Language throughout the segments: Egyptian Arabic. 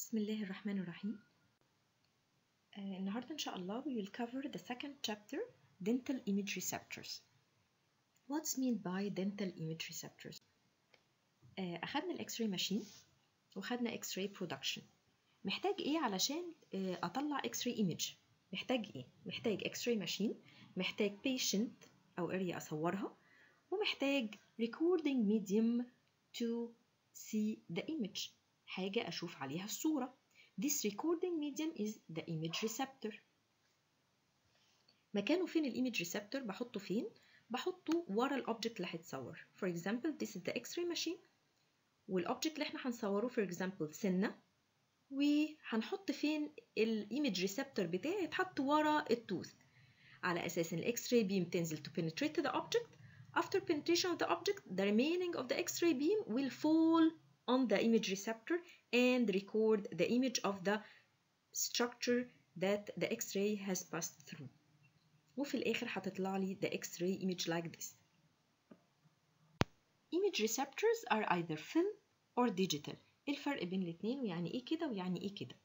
بسم الله الرحمن الرحيم آه، النهاردة إن شاء الله we will cover the second chapter dental image receptors What's meant by dental image receptors آه، أخدنا الإكس راي ماشين وخدنا إكس راي برودكشن محتاج إيه علشان آه، أطلع إكس راي إيمج محتاج إيه محتاج إكس راي ماشين محتاج patient أو اريا أصورها ومحتاج recording medium to see the image حاجة أشوف عليها الصورة This recording medium is the image receptor مكانه فين الإيمج ريسبتور بحطه فين بحطه ورا الأوبجكت اللي هيتصور for example this is the x-ray machine والأوبجكت اللي احنا هنصوره for example سنة وهنحط فين الإيمج ريسبتور بتاعي يتحط ورا التوث على أساس إن الإكس راي بيم تنزل to penetrate the object after penetration of the object the remaining of the x-ray beam will fall on the image receptor and record the image of the structure that the X-ray has passed through. وفي الآخر هتطلع لي the X-ray image like this. Image receptors are either film or digital. إيه الفرق بين الاتنين ويعني إيه كده ويعني إيه كده؟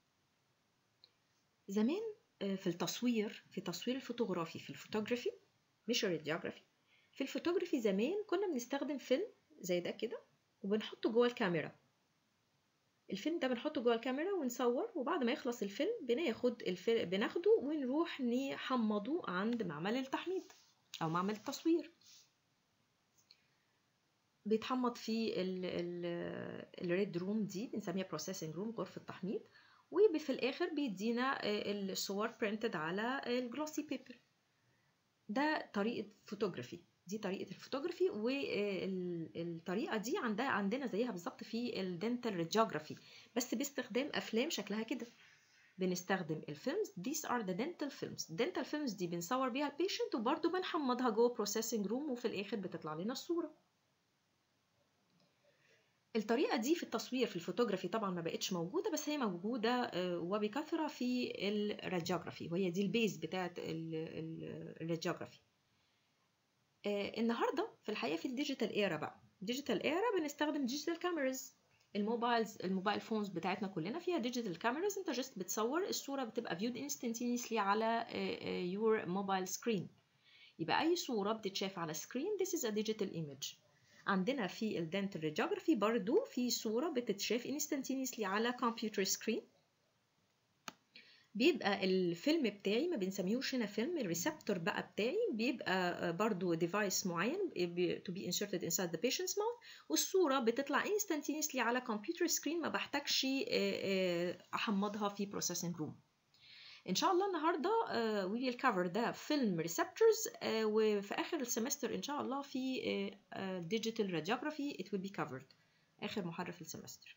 زمان في التصوير في تصوير الفوتوغرافي في الفوتوغرافي مش الراديوغرافي في الفوتوغرافي زمان كنا بنستخدم فيلم زي ده كده وبنحطه جوه الكاميرا الفيلم ده بنحطه جوه الكاميرا ونصور وبعد ما يخلص الفيلم بناخد الفيلم بناخده ونروح نحمضه عند معمل التحميض او معمل التصوير بيتحمض في الريد روم دي بنسميها بروسيسنج روم غرفه تحميض وفي الاخر بيدينا الصور برينتد على الجلوسي بيبر ده طريقه فوتوغرافي دي طريقه الفوتوغرافي والطريقه دي عندها عندنا زيها بالظبط في الدنتال راديوجرافي بس باستخدام افلام شكلها كده بنستخدم الفيلمز these are the dental films dental films دي بنصور بيها البيشنت وبرده بنحمضها جوه بروسيسنج روم وفي الاخر بتطلع لنا الصوره الطريقة دي في التصوير في الفوتوغرافي طبعا ما بقتش موجودة بس هي موجودة وبكثرة في الراديوجرافي وهي دي البيز بتاعت الراديوجرافي النهارده في الحقيقه في الديجيتال ايرا بقى الديجيتال ايرا بنستخدم ديجيتال كاميراز الموبايلز الموبايل فونز بتاعتنا كلنا فيها ديجيتال كاميراز انت جست بتصور الصوره بتبقى فيود انستنتينيسلي على يور موبايل سكرين يبقى اي صوره بتتشاف على سكرين this is a digital image عندنا في الدنتال راديوجرافي برضو في صوره بتتشاف انستنتينيسلي على كمبيوتر سكرين بيبقى الفيلم بتاعي ما بنسميهوش هنا فيلم الريسبتور بقى بتاعي بيبقى برضو ديفايس معين to be inserted inside the patient's mouth والصورة بتطلع instantaneously على كمبيوتر سكرين ما بحتاجش أحمضها في processing room إن شاء الله النهاردة we will cover the film receptors وفي آخر السمستر إن شاء الله في digital radiography it will be covered آخر محاضرة في السمستر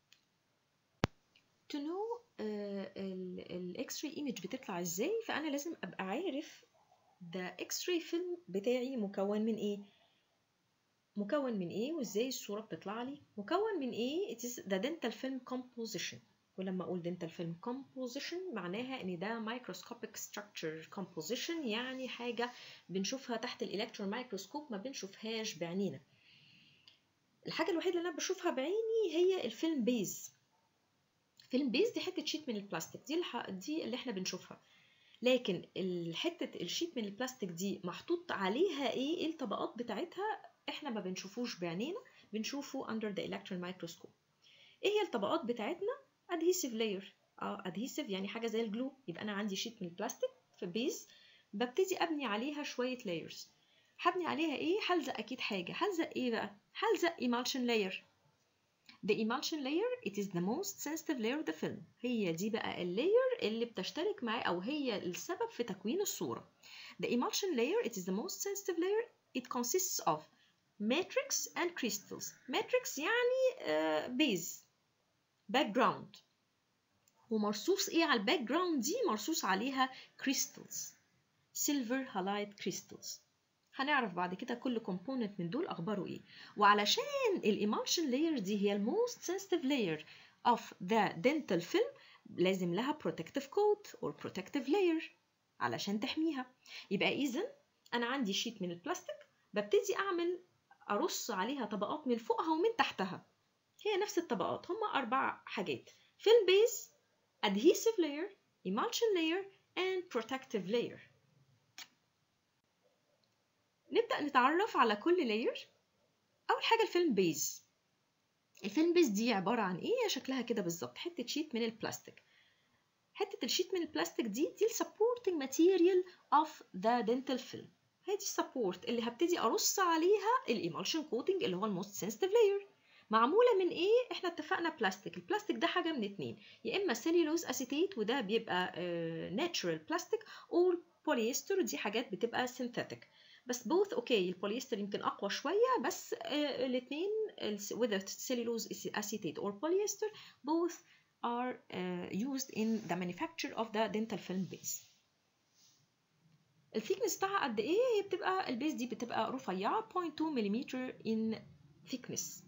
to know الاكس راي ايمج بتطلع ازاي فانا لازم ابقى عارف ده اكس راي فيلم بتاعي مكون من ايه مكون من ايه وازاي الصوره بتطلع لي مكون من ايه it is the dental film composition ولما اقول dental film composition معناها ان ده microscopic structure composition يعني حاجه بنشوفها تحت الالكترون مايكروسكوب ما بنشوفهاش بعينينا الحاجه الوحيده اللي انا بشوفها بعيني هي الفيلم بيز فيلم بيز دي حته شيت من البلاستيك دي الح... دي اللي احنا بنشوفها لكن الحته الشيت من البلاستيك دي محطوط عليها ايه ايه الطبقات بتاعتها احنا ما بنشوفوش بعينينا بنشوفه under the electron microscope ايه هي الطبقات بتاعتنا adhesive layer اه adhesive يعني حاجه زي الجلو يبقى انا عندي شيت من البلاستيك في بيز ببتدي ابني عليها شويه layers هبني عليها ايه هلزق اكيد حاجه هلزق ايه بقى هلزق emulsion layer The emulsion layer it is the most sensitive layer of the film هي دي بقى اللاير اللي بتشترك معاه أو هي السبب في تكوين الصورة The emulsion layer it is the most sensitive layer it consists of matrix and crystals matrix يعني uh, base background ومرصوص ايه على الباك جراوند دي مرصوص عليها crystals silver halide crystals هنعرف بعد كده كل كومبوننت من دول اخباره ايه وعلشان الايمالشن لاير دي هي الموست sensitive layer of the dental film لازم لها protective coat or protective layer علشان تحميها يبقى اذا انا عندي شيت من البلاستيك ببتدي اعمل ارص عليها طبقات من فوقها ومن تحتها هي نفس الطبقات هما اربع حاجات film base adhesive layer emulsion layer and protective layer نبدأ نتعرف على كل layer أول حاجة الفيلم بيز الفيلم بيز دي عبارة عن إيه شكلها كده بالظبط حتة شيت من البلاستيك حتة الشيت من البلاستيك دي دي السبورتنج ماتيريال اوف ذا دنتال فيلم هي دي السبورت اللي هبتدي ارص عليها الايمالشن كوتنج اللي هو الموست سنسيتيف لاير معموله من ايه احنا اتفقنا بلاستيك البلاستيك ده حاجه من اتنين يا اما سيلولوز اسيتيت وده بيبقى ناتشورال بلاستيك او بوليستر دي حاجات بتبقى سينثيتك بس both اوكي البوليستر يمكن اقوى شويه بس الاثنين whether cellulose acetate or polyester both are uh, used in the manufacture of the dental film base الثيكنس بتاعها قد ايه هي بتبقى البيز دي بتبقى رفيعه 0.2 ملم in thickness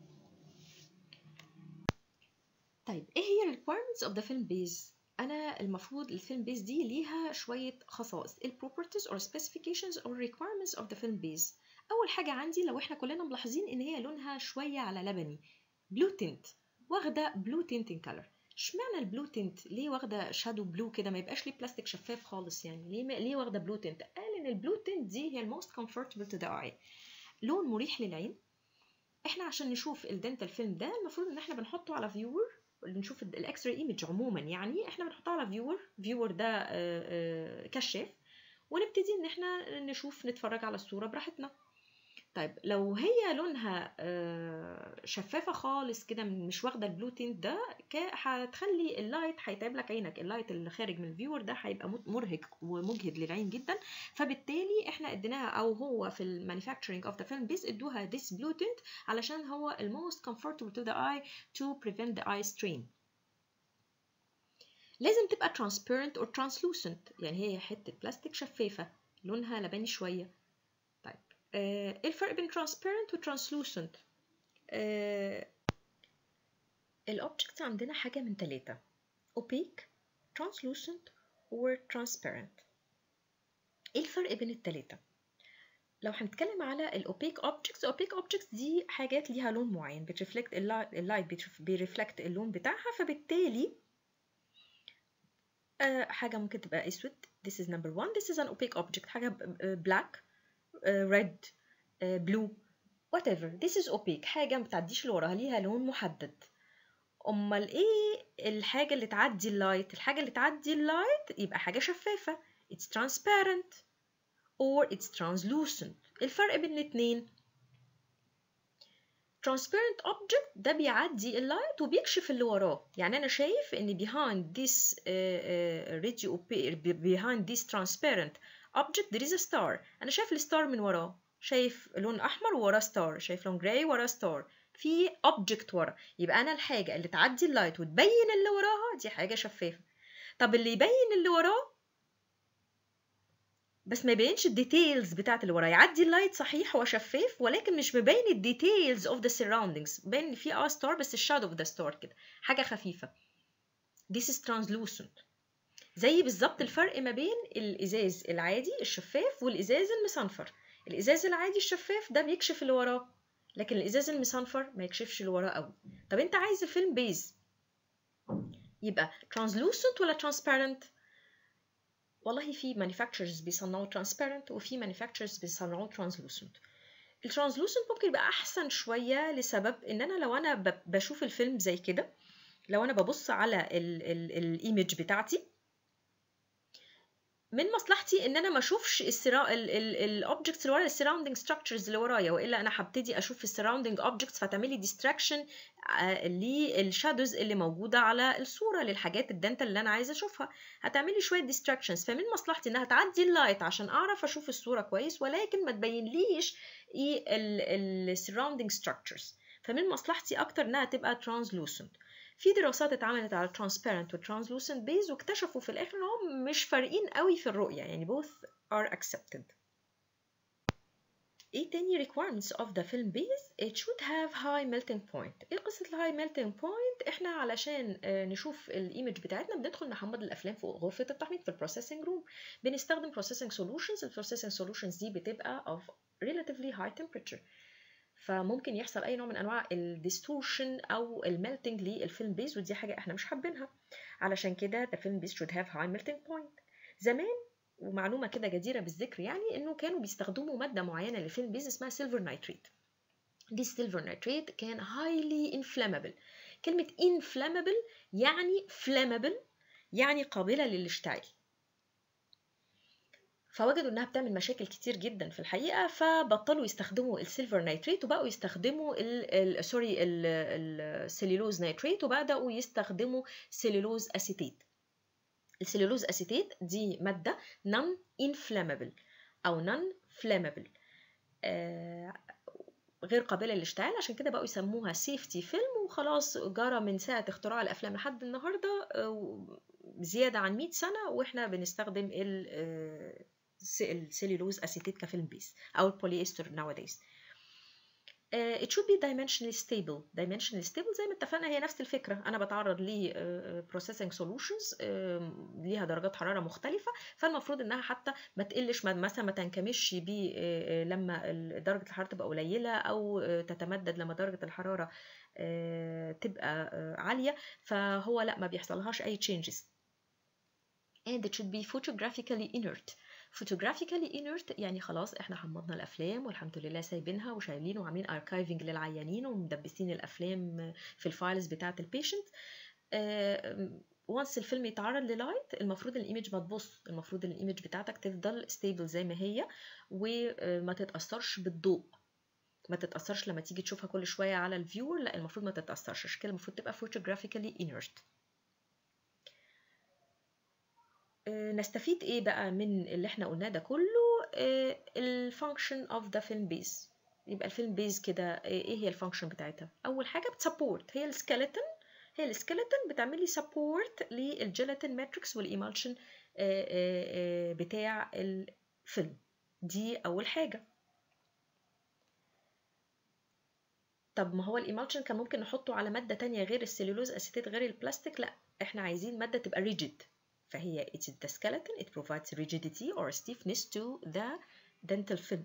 طيب ايه هي requirements of the film base انا المفروض الفيلم بيز دي ليها شويه خصائص ال properties or specifications or requirements of the film base اول حاجه عندي لو احنا كلنا ملاحظين ان هي لونها شويه على لبني بلو تنت واخده بلو تنتنج كلر اشمعنى البلو تنت ليه واخده شادو بلو كده ما يبقاش ليه بلاستيك شفاف خالص يعني ليه ليه واخده بلو تنت قال ان البلو تنت دي هي الموست كومفورتبل تو ذا اي لون مريح للعين احنا عشان نشوف الدنتال فيلم ده المفروض ان احنا بنحطه على فيور نشوف الاكس راي ايمج عموما يعني احنا بنحطها على فيور فيور ده كشاف ونبتدي ان احنا نشوف نتفرج على الصوره براحتنا طيب لو هي لونها شفافه خالص كده مش واخده البلو تينت ده هتخلي اللايت هيتعب لك عينك اللايت اللي خارج من الفيور ده هيبقى مرهق ومجهد للعين جدا فبالتالي احنا اديناها او هو في المانيفاكتشرنج اوف ذا فيلم بيس ادوها ذيس بلو تينت علشان هو الموست comfortable to the eye to prevent the eye strain لازم تبقى transparent or translucent يعني هي حته بلاستيك شفافه لونها لبني شويه ايه الفرق بين transparent و translucent آه الاوبجكتس عندنا حاجة من ثلاثة opaque translucent و transparent ايه الفرق بين الثلاثة لو هنتكلم على الاوبيك اوبجكتس اوبيك اوبجكتس دي حاجات ليها لون معين بترفلكت اللايت بيرفلكت اللون بتاعها فبالتالي آه حاجة ممكن تبقى اسود this is number one this is an opaque object حاجة black ريد بلو وات ايفر this is opaque حاجه ما بتعديش لوراها ليها لون محدد امال ايه الحاجه اللي تعدي اللايت الحاجه اللي تعدي اللايت يبقى حاجه شفافه it's transparent or it's translucent الفرق بين الاتنين transparent object ده بيعدي اللايت وبيكشف اللي وراه يعني انا شايف ان behind this uh, uh, radio behind this transparent object there is a star انا شايف الستار من وراه شايف لون احمر ووراه ستار شايف لون جراي وراه ستار في object ورا يبقى انا الحاجه اللي تعدي اللايت وتبين اللي وراها دي حاجه شفافه طب اللي يبين اللي وراه بس ما يبينش الديتيلز بتاعت اللي وراه يعدي اللايت صحيح هو شفاف ولكن مش مبين الديتيلز اوف ذا سراوندينجز باين في اه ستار بس الشادو اوف ذا ستار كده حاجه خفيفه this is translucent زي بالظبط الفرق ما بين الازاز العادي الشفاف والازاز المصنفر الازاز العادي الشفاف ده بيكشف اللي وراه لكن الازاز المصنفر ما يكشفش اللي وراه قوي طب انت عايز الفيلم بيز يبقى translucent ولا transparent والله في manufacturers بيصنعوا transparent وفي manufacturers بيصنعوا translucent الترانسلوسنت ممكن يبقى احسن شويه لسبب ان انا لو انا بشوف الفيلم زي كده لو انا ببص على الايمج بتاعتي من مصلحتي ان انا ما اشوفش الاوبجكتس اللي ورا السراوندينج ستراكشرز اللي ورايا والا انا هبتدي اشوف السراوندينج اوبجكتس فتعمل لي ديستراكشن للشادوز اللي موجوده على الصوره للحاجات الدنتال اللي انا عايزه اشوفها هتعمل لي شويه ديستراكشنز فمن مصلحتي انها تعدي اللايت عشان اعرف اشوف الصوره كويس ولكن ما تبينليش ايه السراوندينج ستراكشرز فمن مصلحتي اكتر انها تبقى ترانسلوسنت في دراسات اتعملت على transparent و translucent base واكتشفوا في الاخر انهم مش فارقين قوي في الرؤيه يعني both are accepted ايه تاني requirements of the film base it should have high melting point ايه قصة الهاي melting point احنا علشان نشوف الايمج بتاعتنا بندخل نحمض الافلام في غرفة التحميض في البروسيسنج روم بنستخدم processing solutions البروسيسنج solutions دي بتبقى of relatively high temperature فممكن يحصل اي نوع من انواع الديستورشن او الميلتنج للفيلم بيز ودي حاجه احنا مش حابينها علشان كده the film base should have high melting point زمان ومعلومه كده جديره بالذكر يعني انه كانوا بيستخدموا ماده معينه للفيلم بيز اسمها سيلفر نايتريت دي السيلفر نايتريت كان highly inflammable كلمه inflammable يعني flammable يعني قابله للاشتعال فوجدوا انها بتعمل مشاكل كتير جدا في الحقيقه فبطلوا يستخدموا السيلفر نايتريت وبقوا يستخدموا ال ال سوري السليلوز نايتريت وبداوا يستخدموا سليلوز اسيتيت السليلوز اسيتيت دي ماده نون انفلامبل او نون فلامبل آه غير قابله للاشتعال عشان كده بقوا يسموها سيفتي فيلم وخلاص جرى من ساعه اختراع الافلام لحد النهارده آه زياده عن 100 سنه واحنا بنستخدم ال السليلوز اسيتيت كفيلم بيس او البوليستر nowadays uh, it should be dimensionally stable dimensionally stable زي ما اتفقنا هي نفس الفكرة أنا بتعرض ل uh, processing solutions uh, ليها درجات حرارة مختلفة فالمفروض إنها حتى ما تقلش مثلا ما تنكمش بي uh, لما درجة الحرارة تبقى قليلة أو uh, تتمدد لما درجة الحرارة uh, تبقى uh, عالية فهو لا ما بيحصلهاش أي changes and it should be photographically inert photographically inert يعني خلاص احنا حمضنا الافلام والحمد لله سايبينها وشايلين وعاملين اركايفنج للعيانين ومدبسين الافلام في الفايلز بتاعه البيشنت وانس الفيلم يتعرض للايت المفروض الايمج ما تبص المفروض الايمج بتاعتك تفضل ستيبل زي ما هي وما تتاثرش بالضوء ما تتاثرش لما تيجي تشوفها كل شويه على الفيور لا المفروض ما تتاثرش عشان كده المفروض تبقى photographically inert نستفيد ايه بقى من اللي احنا قلناه ده كله الفانكشن اوف ذا فيلم بيز يبقى الفيلم بيز كده ايه هي الفانكشن بتاعتها اول حاجه بتسبورت هي السكeleton هي السكeleton بتعمل لي سبورت للجيلاتين ماتريكس والايمالشن بتاع الفيلم دي اول حاجه طب ما هو الايمالشن كان ممكن نحطه على ماده تانية غير السليلوز اسيتيت غير البلاستيك لا احنا عايزين ماده تبقى ريجيد فهي it is the skeleton it provides rigidity or stiffness to the dental film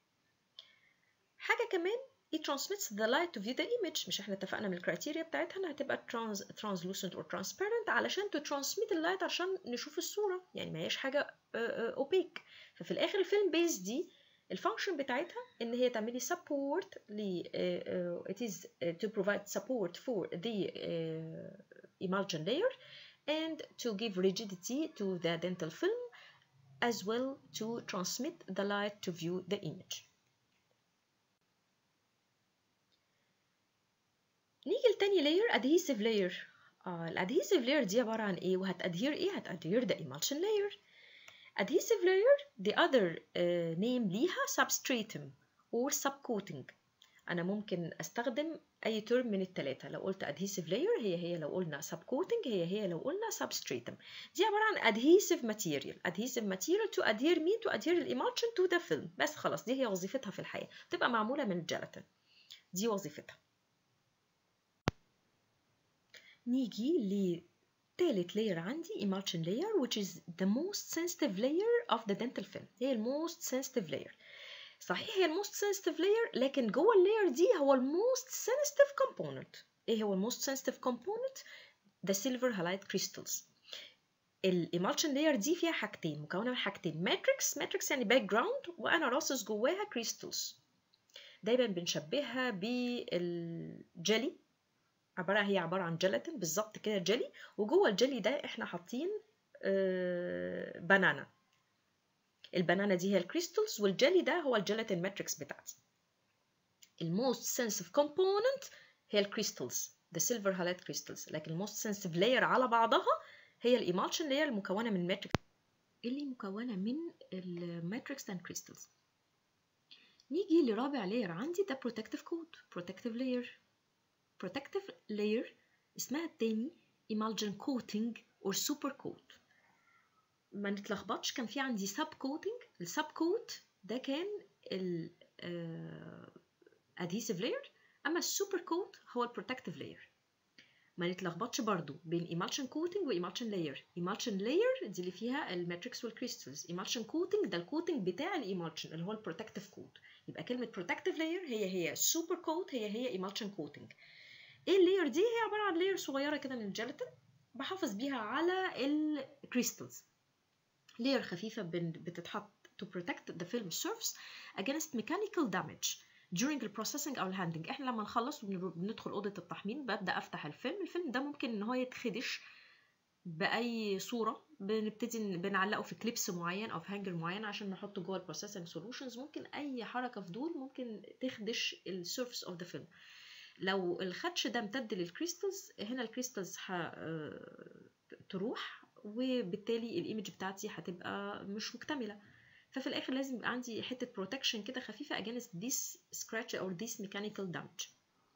حاجة كمان it transmits the light to view the image مش احنا اتفقنا من الكرايتيريا بتاعتها انها هتبقى trans, translucent or transparent علشان to transmit اللايت عشان نشوف الصورة يعني ما هيش حاجة uh, opaque ففي الاخر الفيلم بيز دي الفانكشن بتاعتها ان هي تعمل لي support ل uh, uh, it is to provide support for the emulsion layer and to give rigidity to the dental film as well to transmit the light to view the image. نيجي لتاني layer adhesive layer آه الادهيسيف layer دي عبارة عن ايه وهتادهير ايه هتادهير the emulsion layer adhesive layer the other uh, name ليها substratum or subcoating انا ممكن استخدم اي ترم من الثلاثه لو قلت adhesive layer هي هي لو قلنا subcoating هي هي لو قلنا substratum دي عباره عن adhesive material adhesive material to adhere me to adhere الإيمالشن to the film بس خلاص دي هي وظيفتها في الحياه تبقى معموله من الجيلاتين دي وظيفتها نيجي لتالت layer عندي emulsion layer which is the most sensitive layer of the dental film هي الموست sensitive layer صحيح هي الموست سنسيتيف لاير لكن جوه اللاير دي هو الموست سنسيتيف كومبوننت ايه هو الموست سنسيتيف كومبوننت the silver halide crystals الايمالشن لاير دي فيها حاجتين مكونه من حاجتين ماتريكس ماتريكس يعني باك جراوند وانا راصص جواها كريستالز دايما بنشبهها بالجلي عباره هي عباره عن جيلاتين بالظبط كده جلي وجوه الجلي ده احنا حاطين آه بنانا البنانا دي هي الكريستالز والجلي ده هو الجيلاتين ماتريكس بتاعتي الموست سنسيف كومبوننت هي الكريستالز the silver halide crystals لكن الموست سنسيف لاير على بعضها هي الايمالشن لاير المكونه من ماتريكس اللي مكونه من الماتريكس and crystals نيجي لرابع لاير عندي ده protective coat protective layer protective layer اسمها التاني emulsion coating or super coat ما نتلخبطش كان في عندي سب كوتنج السب كوت ده كان ال adhesive layer اما السوبر كوت هو البروتكتيف لاير ما نتلخبطش برضو بين emulsion coating و emulsion layer emulsion layer دي اللي فيها الماتريكس والكريستالز emulsion coating ده الكوتنج بتاع الإيمالشن اللي هو البروتكتيف كوت يبقى كلمه protective layer هي هي super coat هي هي emulsion coating ايه اللاير دي هي عباره عن لاير صغيره كده من الجيلاتين بحافظ بيها على الكريستالز لاير خفيفه بتتحط to protect the film surface against mechanical damage during the processing او الهاندلنج احنا لما نخلص وبندخل اوضه التحميل ببدا افتح الفيلم الفيلم ده ممكن ان هو يتخدش باي صوره بنبتدي بنعلقه في كليبس معين او في هانجر معين عشان نحطه جوه البروسيسنج سولوشنز ممكن اي حركه في دول ممكن تخدش السيرفس اوف ذا فيلم لو الخدش ده امتد للكريستالز هنا الكريستالز تروح وبالتالي الايمج بتاعتي هتبقى مش مكتمله ففي الاخر لازم يبقى عندي حته بروتكشن كده خفيفه against this scratch or this mechanical damage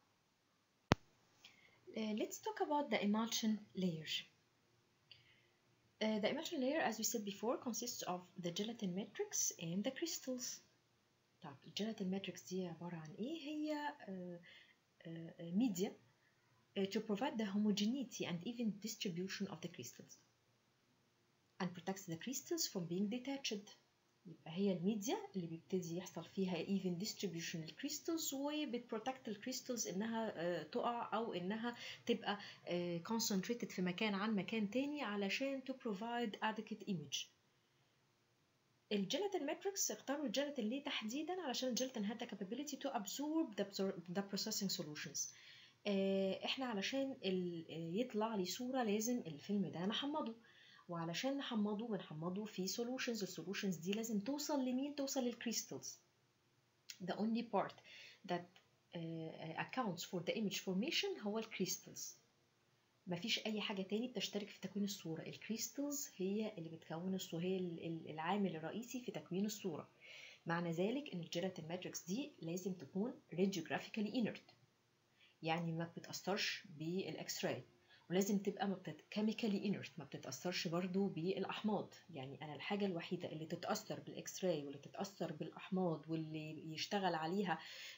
Uh, let's talk about the emulsion layer. Uh, the emulsion layer, as we said before, consists of the gelatin matrix and the crystals. طب الجيلاتين matrix دي عبارة عن إيه؟ هي uh, uh, media uh, to provide the homogeneity and even distribution of the crystals and protects the crystals from being detached. يبقى هي الميديا اللي بيبتدي يحصل فيها even distribution للكريستالز وبتبروتكت الكريستالز انها تقع او انها تبقى concentrated في مكان عن مكان تاني علشان to provide adequate image الجيلاتين ماتريكس اختاروا الجيلاتين ليه تحديدا علشان الجيلاتين had the capability to absorb the, the processing solutions احنا علشان يطلع لي صورة لازم الفيلم ده نحمضه وعلشان نحمضه بنحمضه في solutions السولوشنز دي لازم توصل لمين توصل للكريستالز the only part that uh, accounts for the image formation هو الكريستالز مفيش اي حاجه تاني بتشترك في تكوين الصوره الكريستالز هي اللي بتكون الصوره هي العامل الرئيسي في تكوين الصوره معنى ذلك ان الجيلاتين ماتريكس دي لازم تكون radiographically inert يعني ما بتتاثرش بالاكس راي ولازم تبقى ما بتت... chemically inert ما بتتأثرش برضو بالأحماض يعني أنا الحاجة الوحيدة اللي تتأثر بالإكس راي واللي تتأثر بالأحماض واللي يشتغل عليها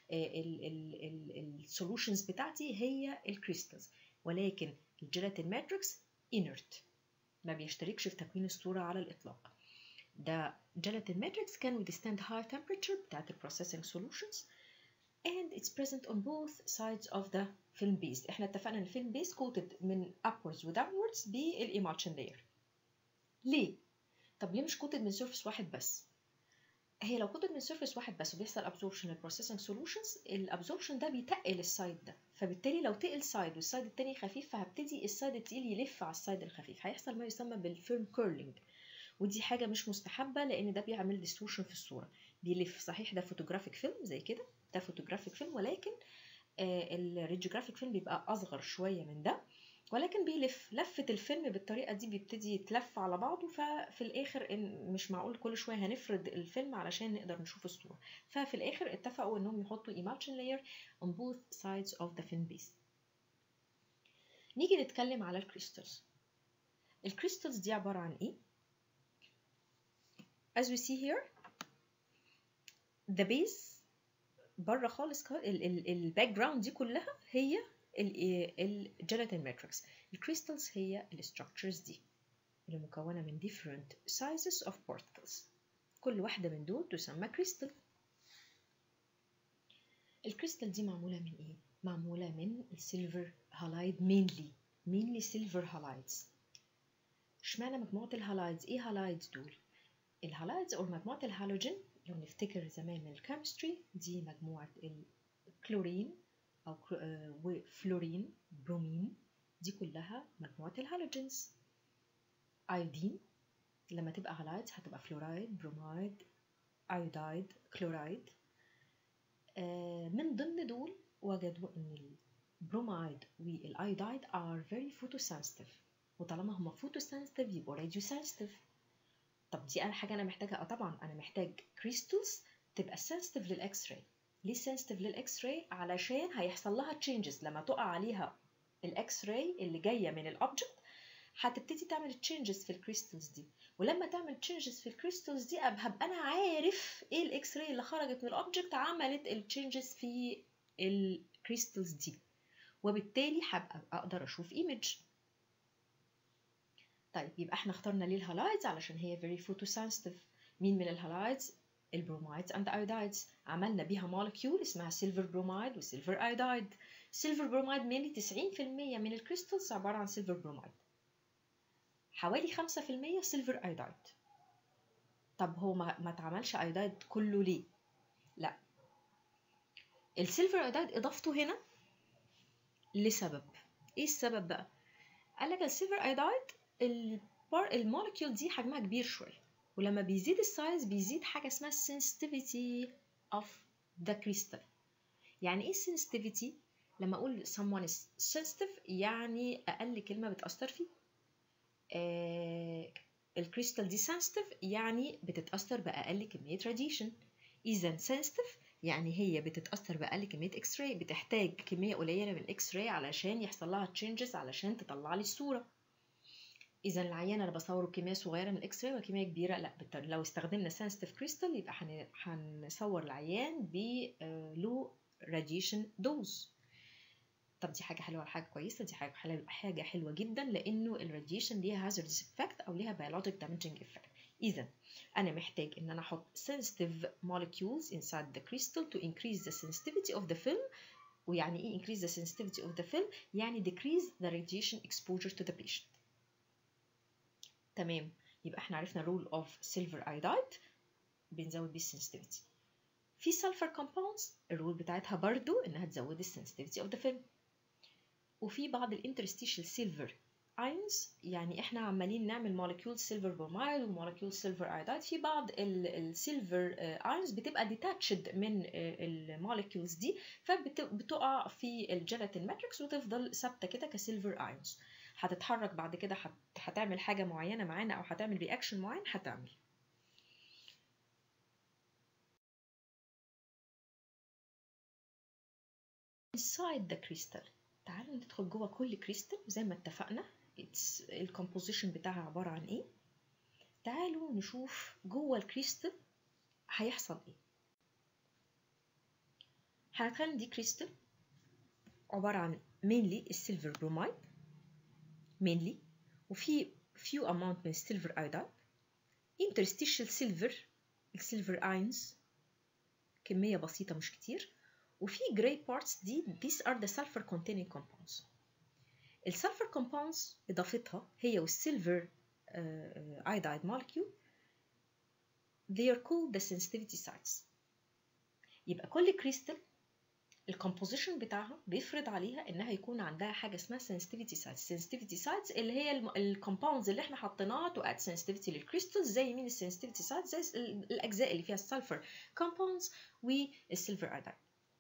السولوشنز بتاعتي هي الكريستالز ولكن الجيلاتين ماتريكس inert ما بيشتركش في تكوين الصورة على الإطلاق ده gelatin matrix can withstand high temperature بتاعت البروسيسنج solutions and it's present on both sides of the film base احنا اتفقنا ان الفيلم بيس coated من upwards و downwards بالemulsion layer ليه؟ طب ليه مش coated من surface واحد بس؟ هي لو coated من surface واحد بس وبيحصل absorption للبروسيسنج solutions الابزوربشن ده بيتقل السايد ده فبالتالي لو تقل سايد والسايد التاني خفيف فهبتدي السايد التقيل يلف على السايد الخفيف هيحصل ما يسمى بالفيلم كيرلينج ودي حاجه مش مستحبه لان ده بيعمل ديستورشن في الصوره بيلف صحيح ده فوتوجرافيك فيلم زي كده ده فوتوجرافيك فيلم ولكن آه الريديوجرافيك فيلم بيبقى اصغر شويه من ده ولكن بيلف لفة الفيلم بالطريقة دي بيبتدي يتلف على بعضه ففي الآخر إن مش معقول كل شوية هنفرد الفيلم علشان نقدر نشوف الصورة ففي الآخر اتفقوا إنهم يحطوا emulsion layer on both sides of the film base نيجي نتكلم على الكريستالز الكريستالز دي عبارة عن إيه؟ as we see here the base بره خالص الباك جراوند دي كلها هي الجيلاتين ماتريكس الكريستالز هي الستراكشرز دي اللي مكونة من different sizes of particles كل واحدة من دول تسمى كريستال الكريستال دي معمولة من ايه؟ معمولة من السيلفر هالايد mainly mainly silver halides اشمعنى مجموعة الهالايدز؟ ايه هالايدز دول؟ الهالايدز او مجموعة الهالوجين لو نفتكر زمان من الكيمستري دي مجموعة الكلورين أو وفلورين برومين دي كلها مجموعة الهالوجينز ايودين لما تبقى هالايدز هتبقى فلورايد برومايد ايودايد كلورايد من ضمن دول وجدوا ان البرومايد والايودايد are very photosensitive وطالما هما photosensitive يبقوا radiosensitive طب دي انا حاجه انا محتاجها اه طبعا انا محتاج كريستالز تبقى sensitive للاكس راي ليه sensitive للاكس راي علشان هيحصل لها changes لما تقع عليها الاكس راي اللي جايه من الاوبجكت هتبتدي تعمل changes في الكريستالز دي ولما تعمل changes في الكريستالز دي هبقى انا عارف ايه الاكس راي اللي خرجت من الاوبجكت عملت التشينجز في الكريستالز دي وبالتالي هبقى اقدر اشوف ايمج طيب يبقى احنا اخترنا ليه الهالايدز علشان هي very photosensitive مين من الهالايدز البرومايدز اند ايودايدز عملنا بيها مولكيول اسمها سيلفر برومايد وسيلفر ايودايد سيلفر برومايد مينلي 90% من الكريستالز عباره عن سيلفر برومايد حوالي 5% سيلفر ايودايد طب هو ما, ما اتعملش ايودايد كله ليه لا السيلفر ايودايد اضافته هنا لسبب ايه السبب بقى قال لك السيلفر ايودايد المولكيول دي حجمها كبير شويه ولما بيزيد السايز بيزيد حاجه اسمها sensitivity of the crystal يعني ايه sensitivity لما اقول someone is sensitive يعني اقل كلمه بتاثر فيه آه الكريستال دي sensitive يعني بتتاثر باقل كميه radiation اذا sensitive يعني هي بتتاثر باقل كميه اكس راي بتحتاج كميه قليله من الاكس راي علشان يحصل لها تشينجز علشان تطلع لي الصوره اذا العيان انا بصوره بكميه صغيره من الاكس راي وكميه كبيره لا لو استخدمنا سنسيتيف كريستال يبقى هنصور العيان ب لو راديشن دوز طب دي حاجه حلوه ولا حاجه كويسه دي حاجه حلوه حاجه حلوه جدا لانه الراديشن ليها هازاردس افكت او ليها بيولوجيك دامجنج افكت اذا انا محتاج ان انا احط sensitive molecules inside the crystal to increase the sensitivity of the film ويعني ايه increase the sensitivity of the film يعني decrease the radiation exposure to the patient تمام يبقى احنا عرفنا rule of silver iodide بنزود بيه السنسيتيفيتي في سلفر كومباوندز الرول بتاعتها برضو انها تزود السنسيتيفيتي اوف ذا فيلم وفي بعض الانترستيشال سيلفر ايونز يعني احنا عمالين نعمل مولكيول سيلفر برومايد ومولكيول سيلفر ايودايد في بعض السيلفر ايونز بتبقى ديتاتشد من المولكيولز دي فبتقع في الجيلاتين ماتريكس وتفضل ثابته كده كسيلفر ايونز هتتحرك بعد كده هتعمل حاجه معينه معانا او هتعمل رياكشن معين هتعمل inside the crystal تعالوا ندخل جوه كل كريستال زي ما اتفقنا الكومبوزيشن بتاعها عبارة عن ايه تعالوا نشوف جوه الكريستال هيحصل ايه هنتخيل دي كريستال عبارة عن mainly السيلفر برومايد mainly وفي few amount من السيلفر ايودايد interstitial silver السيلفر اينز كمية بسيطة مش كتير وفي gray parts دي these are the sulfur containing compounds السلفر compounds إضافتها هي والسيلفر iodide molecule they are called the sensitivity sites يبقى كل كريستال الكومبوزيشن بتاعها بيفرض عليها انها يكون عندها حاجه اسمها sensitivity sites sensitivity sites اللي هي الكومباوندز اللي احنا حطيناها تو اد sensitivity للكريستالز زي مين السنسيتيفيتي سايتس زي الاجزاء اللي فيها السلفر compounds والسيلفر ايودايد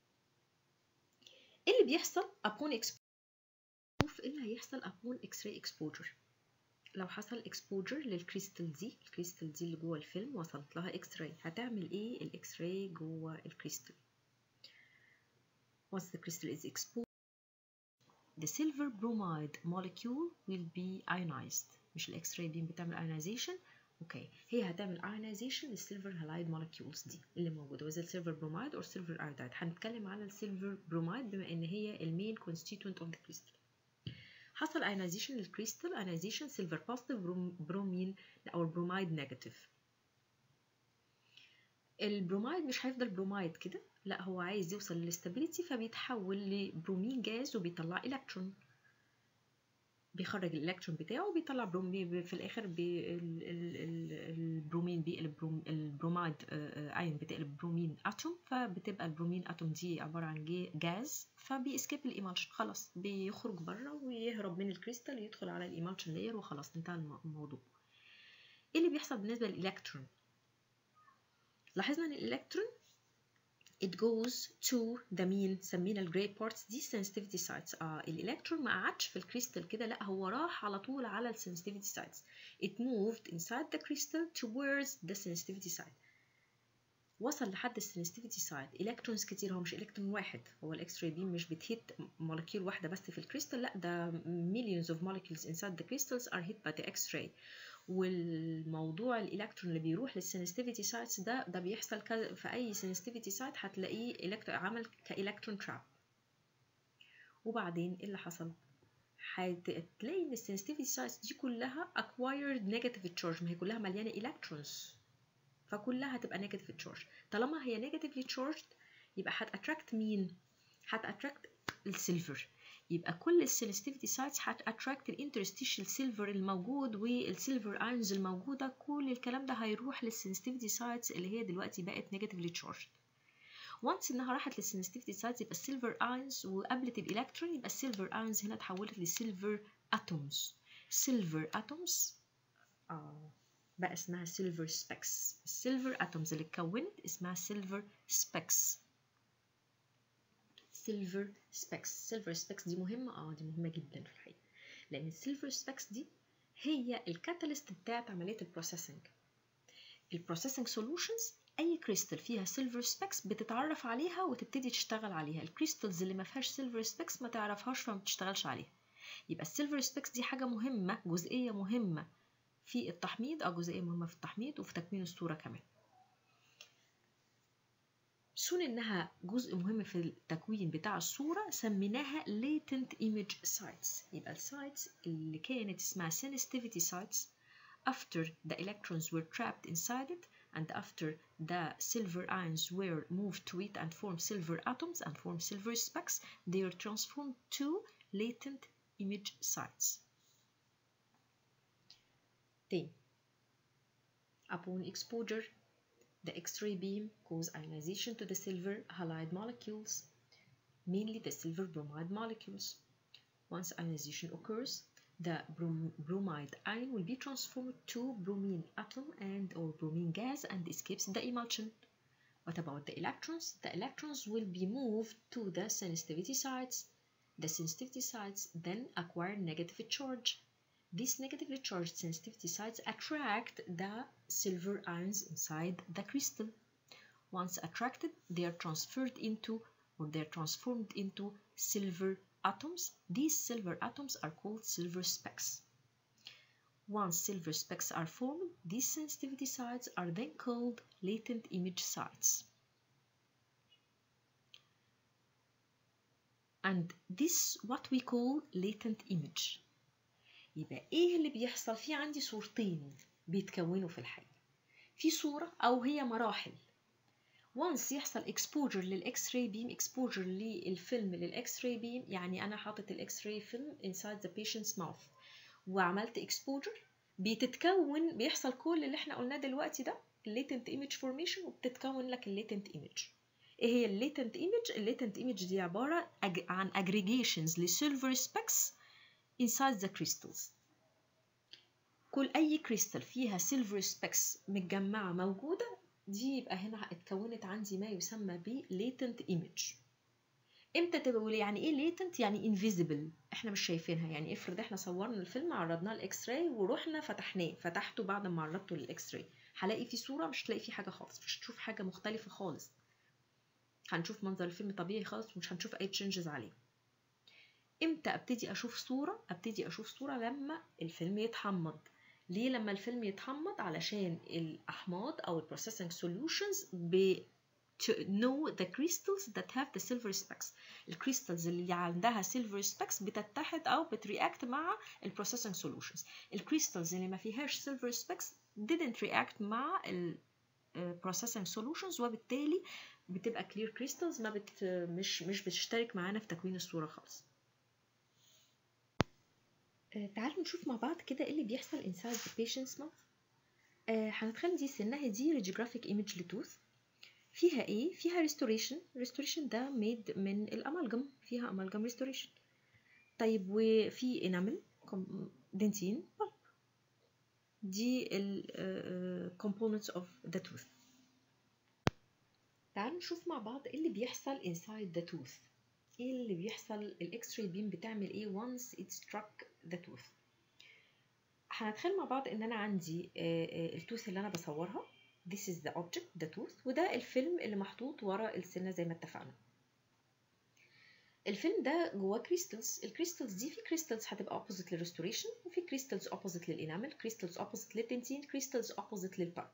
ايه اللي بيحصل upon exposure شوف ايه اللي هيحصل upon x-ray exposure لو حصل exposure للكريستال دي الكريستال دي اللي جوه الفيلم وصلت لها x-ray هتعمل ايه الاكس راي جوه الكريستال once the crystal is exposed the silver bromide molecule will be ionized مش الاكس راي بيم بتعمل ionization اوكي هي هتعمل ionization للسيلفر هالايد molecules دي اللي موجوده وزي السيلفر برومايد او سيلفر ايودايد هنتكلم على السيلفر برومايد بما ان هي المين constituent of the crystal حصل ionization للكريستال ionization silver positive برومين او البرومايد نيجاتيف البرومايد مش هيفضل برومايد كده لا هو عايز يوصل للاستابيليتي فبيتحول لبرومين جاز وبيطلع الكترون بيخرج الالكترون بتاعه وبيطلع برومين في الاخر البرومين بيقلب البرومايد ايون بتقلب برومين اتوم فبتبقى البرومين اتوم دي عباره عن جاز فبيسكيب الايمالشن خلاص بيخرج بره ويهرب من الكريستال يدخل على الايمالشن لاير وخلاص انتهى الموضوع ايه اللي بيحصل بالنسبه للالكترون لاحظنا ان الالكترون it goes to the mean سمينا الجراي بارتس دي sensitivity sites اه الالكترون ما قعدش في الكريستال كده لا هو راح على طول على ال sensitivity sites it moved inside the crystal towards the sensitivity site وصل لحد السنسيتيفيتي سايت الكترونز كتير هو مش الكترون واحد هو الاكس راي بيم مش بتهيت مولكيول واحده بس في الكريستال لا ده millions of molecules inside the crystals are hit by the x-ray والموضوع الالكترون اللي بيروح للسنسيتيفيتي سايتس ده ده بيحصل في اي سنسيتيفيتي سايت هتلاقيه عمل كالكترون تراب وبعدين ايه اللي حصل هتلاقي ان السنسيتيفيتي سايتس دي كلها acquired negative charge ما هي كلها مليانه الكترونز فكلها هتبقى نيجاتيف تشارج طالما هي نيجاتيفلي تشارجد يبقى هتاتراكت مين هتاتراكت السيلفر يبقى كل السنسيتيفيتي سايتس هتاتراكت الانترستيشال سيلفر الموجود والسيلفر ايونز الموجوده كل الكلام ده هيروح للسنسيتيفيتي سايتس اللي هي دلوقتي بقت نيجاتيفلي تشارجد وانس انها راحت للسنسيتيفيتي سايتس يبقى السيلفر ايونز وقابلت الالكترون يبقى السيلفر ايونز هنا اتحولت لسيلفر اتومز سيلفر اتومز اه بقى اسمها سيلفر سبيكس السيلفر اتومز اللي اتكونت اسمها سيلفر سبيكس سيلفر سبيكس سيلفر سبيكس دي مهمه اه دي مهمه جدا في الحقيقه لان السيلفر سبيكس دي هي الكاتاليست بتاعت عمليه البروسيسنج البروسيسنج سولوشنز اي كريستال فيها سيلفر سبيكس بتتعرف عليها وتبتدي تشتغل عليها الكريستالز اللي ما فيهاش سيلفر سبيكس ما تعرفهاش فما بتشتغلش عليها يبقى السيلفر سبيكس دي حاجه مهمه جزئيه مهمه في التحميض او جزئيه مهمه في التحميض وفي تكوين الصوره كمان سون انها جزء مهم في التكوين بتاع الصوره سميناها latent image sites يبقى السايتس اللي كانت اسمها sensitivity sites after the electrons were trapped inside it and after the silver ions were moved to it and formed silver atoms and formed silver specks they are transformed to latent image sites تاني upon exposure the X-ray beam cause ionization to the silver halide molecules mainly the silver bromide molecules once ionization occurs the brom bromide ion will be transformed to bromine atom and or bromine gas and escapes the emulsion what about the electrons the electrons will be moved to the sensitivity sites the sensitivity sites then acquire negative charge these negatively charged sensitivity sites attract the silver ions inside the crystal. Once attracted, they are transferred into or they are transformed into silver atoms. These silver atoms are called silver specks. Once silver specks are formed, these sensitivity sites are then called latent image sites. And this what we call latent image. يبقى ايه اللي بيحصل في عندي صورتين بيتكونوا في الحقيقة في صورة او هي مراحل once يحصل exposure للاكس راي بيم exposure للفيلم للاكس راي بيم يعني انا حاطط الاكس راي فيلم inside the patient's mouth وعملت exposure بتتكون بيحصل كل اللي احنا قلناه دلوقتي ده latent image formation وبتتكون لك latent image ايه هي latent image latent image دي عبارة عن aggregations لسيلفر specks inside the crystals كل أي كريستال فيها silver specks متجمعة موجودة دي يبقى هنا اتكونت عندي ما يسمى ب latent image امتى تبقى يعني ايه latent يعني invisible احنا مش شايفينها يعني افرض احنا صورنا الفيلم عرضناه الاكس راي ورحنا فتحناه فتحته بعد ما عرضته للاكس راي هلاقي فيه صورة مش هتلاقي فيه حاجة خالص مش هتشوف حاجة مختلفة خالص هنشوف منظر الفيلم طبيعي خالص ومش هنشوف اي تشنجز عليه امتى ابتدي اشوف صورة ابتدي اشوف صورة لما الفيلم يتحمض ليه لما الفيلم يتحمض علشان الاحماض او البروسيسنج سوليوشنز ب to know the crystals that have the silver specks الكريستالز اللي عندها silver specks بتتحد او بترياكت مع البروسيسنج solutions الكريستالز اللي ما فيهاش silver specks didn't react مع ال processing solutions وبالتالي بتبقى clear crystals ما بت مش مش بتشترك معانا في تكوين الصورة خالص تعالوا نشوف مع بعض كده ايه اللي بيحصل inside the patient's mouth آه هنتخيل دي سنها دي radiographic image لتوث فيها ايه فيها restoration restoration ده made من الامالجم فيها امالجم restoration طيب وفي enamel دنتين pulp دي ال uh, components of the tooth تعالوا نشوف مع بعض ايه اللي بيحصل inside the tooth ايه اللي بيحصل الاكس راي بيم بتعمل ايه once it struck the tooth هنتخيل مع بعض ان انا عندي التوث اللي انا بصورها this is the object the tooth وده الفيلم اللي محطوط ورا السنه زي ما اتفقنا الفيلم ده جواه كريستالز الكريستالز دي في كريستالز هتبقى اوبوزيت للريستوريشن وفي كريستالز اوبوزيت للانامل كريستالز اوبوزيت للتنتين كريستالز اوبوزيت للبالب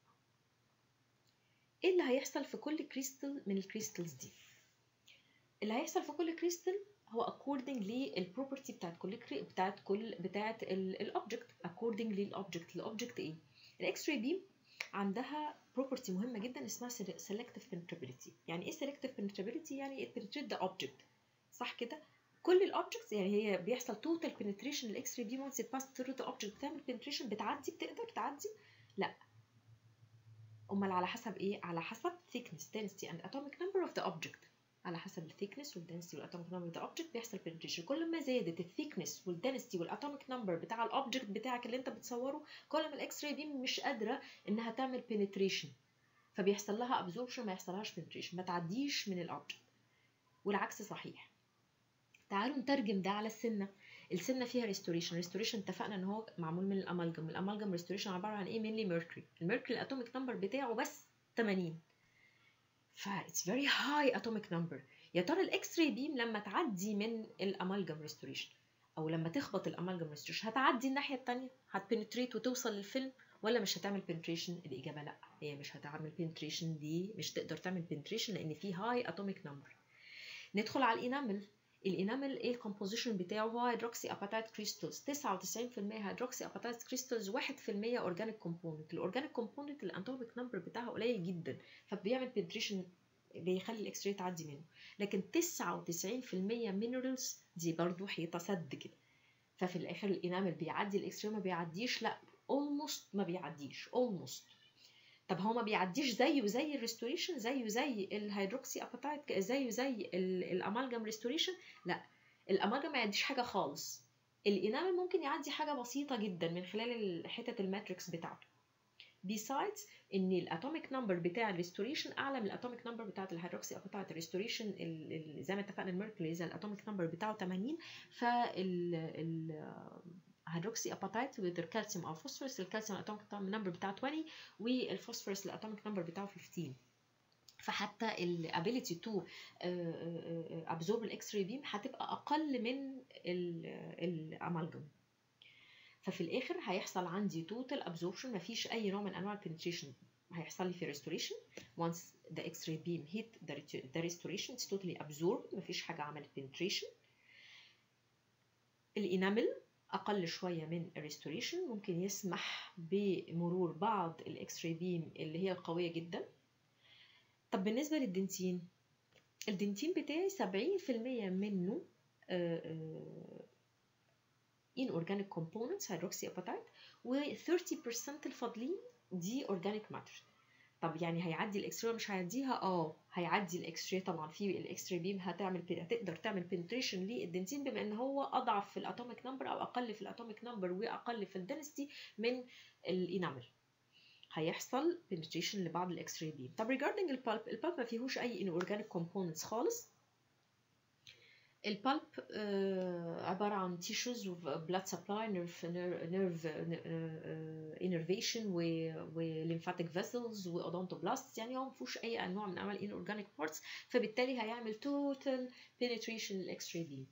ايه اللي هيحصل في كل كريستال من الكريستالز دي اللي هيحصل في كل كريستال هو according للبروبرتي بتاعت كل كري... بتاعت كل بتاعت الاوبجكت according للاوبجكت الاوبجكت ايه الاكس راي بيم عندها property مهمه جدا اسمها selective penetrability يعني ايه selective penetrability يعني it penetrate the object صح كده كل الاوبجكتس يعني هي بيحصل total penetration الاكس راي بيم once it passes through the object بتعمل penetration بتعدي بتقدر تعدي لا امال على حسب ايه على حسب thickness density and atomic number of the object على حسب الثيكنس والدنسيتي والاتوميك نمبر بتاع الاوبجكت بيحصل penetration كل ما زادت الثيكنس والدنسيتي والاتوميك نمبر بتاع الاوبجكت بتاعك اللي انت بتصوره كل ما الاكس راي بيم مش قادره انها تعمل penetration فبيحصل لها absorption ما يحصلهاش penetration ما تعديش من الاوبجكت والعكس صحيح تعالوا نترجم ده على السنه السنه فيها ريستوريشن ريستوريشن اتفقنا ان هو معمول من الامالجم الامالجم ريستوريشن عباره عن ايه مينلي ميركوري الميركوري الاتوميك نمبر بتاعه بس 80 ف it's very high atomic number يا ترى الاكس راي بيم لما تعدي من الامالجم ريستوريشن او لما تخبط الامالجم ريستوريشن هتعدي الناحيه الثانيه هتبنتريت وتوصل للفيلم ولا مش هتعمل بنتريشن الاجابه لا هي مش هتعمل بنتريشن دي مش تقدر تعمل بنتريشن لان في هاي اتوميك نمبر ندخل على الانامل الانامل ايه الكومبوزيشن بتاعه هو هيدروكسي اباتايت كريستالز 99% هيدروكسي اباتايت كريستالز 1% اورجانيك كومبوننت الاورجانيك كومبوننت الانتوميك نمبر بتاعها قليل جدا فبيعمل بنتريشن بيخلي الاكس راي تعدي منه لكن 99% مينرالز دي برضو حيطه سد كده ففي الاخر الانامل بيعدي الاكس راي ما بيعديش لا اولموست ما بيعديش اولموست طب هو ما بيعديش زيه زي الريستوريشن زيه زي الهيدروكسي اباتايت زيه زي الامالجم ريستوريشن لا الامالجم ما يعديش حاجه خالص الانامل ممكن يعدي حاجه بسيطه جدا من خلال حته الماتريكس بتاعته besides ان الاتوميك نمبر بتاع الريستوريشن اعلى من الاتوميك نمبر بتاعه الهيدروكسي اباتايت الريستوريشن زي ما اتفقنا الميركوري اذا الاتوميك نمبر بتاعه 80 فال هيدروكسي اباتايت with الكالسيوم او فوسفورس الكالسيوم الاتوميك نمبر بتاعه 20 والفوسفورس الاتوميك نمبر بتاعه 15 فحتى ال ability to absorb الاكس راي بيم هتبقى اقل من الامالجم ففي الاخر هيحصل عندي total absorption مفيش اي نوع من انواع البنتريشن هيحصل لي في restoration once the x-ray beam hit the, the restoration it's totally absorbed مفيش حاجة عملت penetration الانامل اقل شويه من الريستوريشن ممكن يسمح بمرور بعض الاكس راي بيم اللي هي القويه جدا طب بالنسبه للدنتين الدنتين بتاعي 70% منه in organic components hydroxy apatite و 30% الفاضلين دي organic matter طب يعني هيعدي الاكس راي مش هيعديها اه هيعدي الاكس راي طبعا في الاكس راي بيم هتعمل هتقدر تعمل بنتريشن للدنتين بما ان هو اضعف في الاتوميك نمبر او اقل في الاتوميك نمبر واقل في الدنسيتي من الانامل هيحصل بنتريشن لبعض الاكس راي بيم طب regarding البالب البالب ما فيهوش اي انورجانيك كومبوننتس خالص البالب عبارة عن تيشوز وبلاد سبلاي نيرف نيرف انرفيشن وليمفاتيك فيسلز واودونتوبلاست يعني هو ما فيهوش اي انواع من انواع الاورجانيك بارتس فبالتالي هيعمل توتال بينتريشن للاكس راي بيم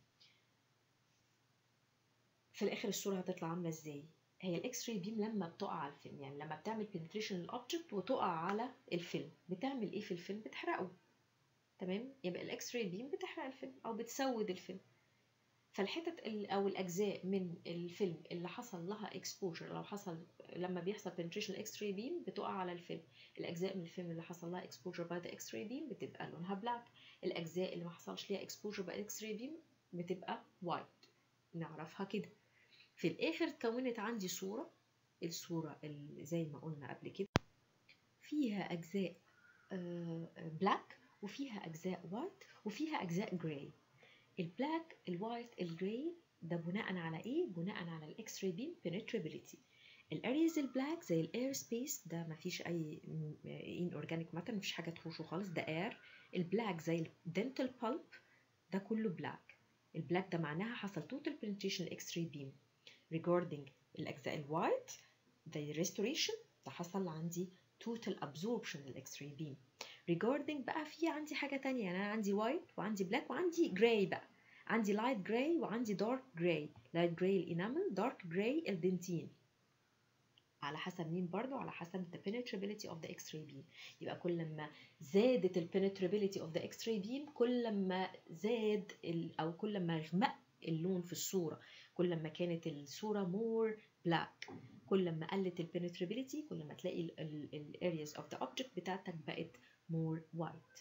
في الاخر الصوره هتطلع عامله ازاي هي الاكس راي بيم لما بتقع على الفيلم يعني لما بتعمل بنتريشن للاوبجكت وتقع على الفيلم بتعمل ايه في الفيلم بتحرقه تمام يبقى الاكس راي بيم بتحرق الفيلم او بتسود الفيلم فالحتت او الاجزاء من الفيلم اللي حصل لها اكسبوجر لو حصل لما بيحصل بنتريشن الاكس راي بيم بتقع على الفيلم الاجزاء من الفيلم اللي حصل لها اكسبوجر باي ذا اكس راي بيم بتبقى لونها بلاك الاجزاء اللي ما حصلش ليها اكسبوجر باي اكس راي بيم بتبقى وايت نعرفها كده في الاخر اتكونت عندي صوره الصوره اللي زي ما قلنا قبل كده فيها اجزاء بلاك وفيها اجزاء وايت وفيها اجزاء جراي البلاك الوايت الجراي ده بناء على ايه بناء على الاكس راي بيم penetrability الاريز البلاك زي الاير سبيس ده مفيش اي ان اورجانيك ماتر مفيش حاجه تخشه خالص ده اير البلاك زي الدنتال بالب ده كله بلاك البلاك ده معناها حصل توتال penetration الاكس راي بيم regarding الاجزاء الوايت زي restoration ده حصل عندي total absorption للاكس راي بيم regarding بقى في عندي حاجة تانية يعني أنا عندي white وعندي black وعندي gray بقى عندي light gray وعندي dark gray light gray الانامل dark gray الدنتين على حسب مين برضو على حسب the penetrability of the x-ray beam يبقى كل ما زادت ال penetrability of the x-ray beam كل ما زاد ال أو كل ما غمق اللون في الصورة كل ما كانت الصورة more black كل ما قلت ال penetrability كل ما تلاقي ال ال ال areas of the object بتاعتك بقت more white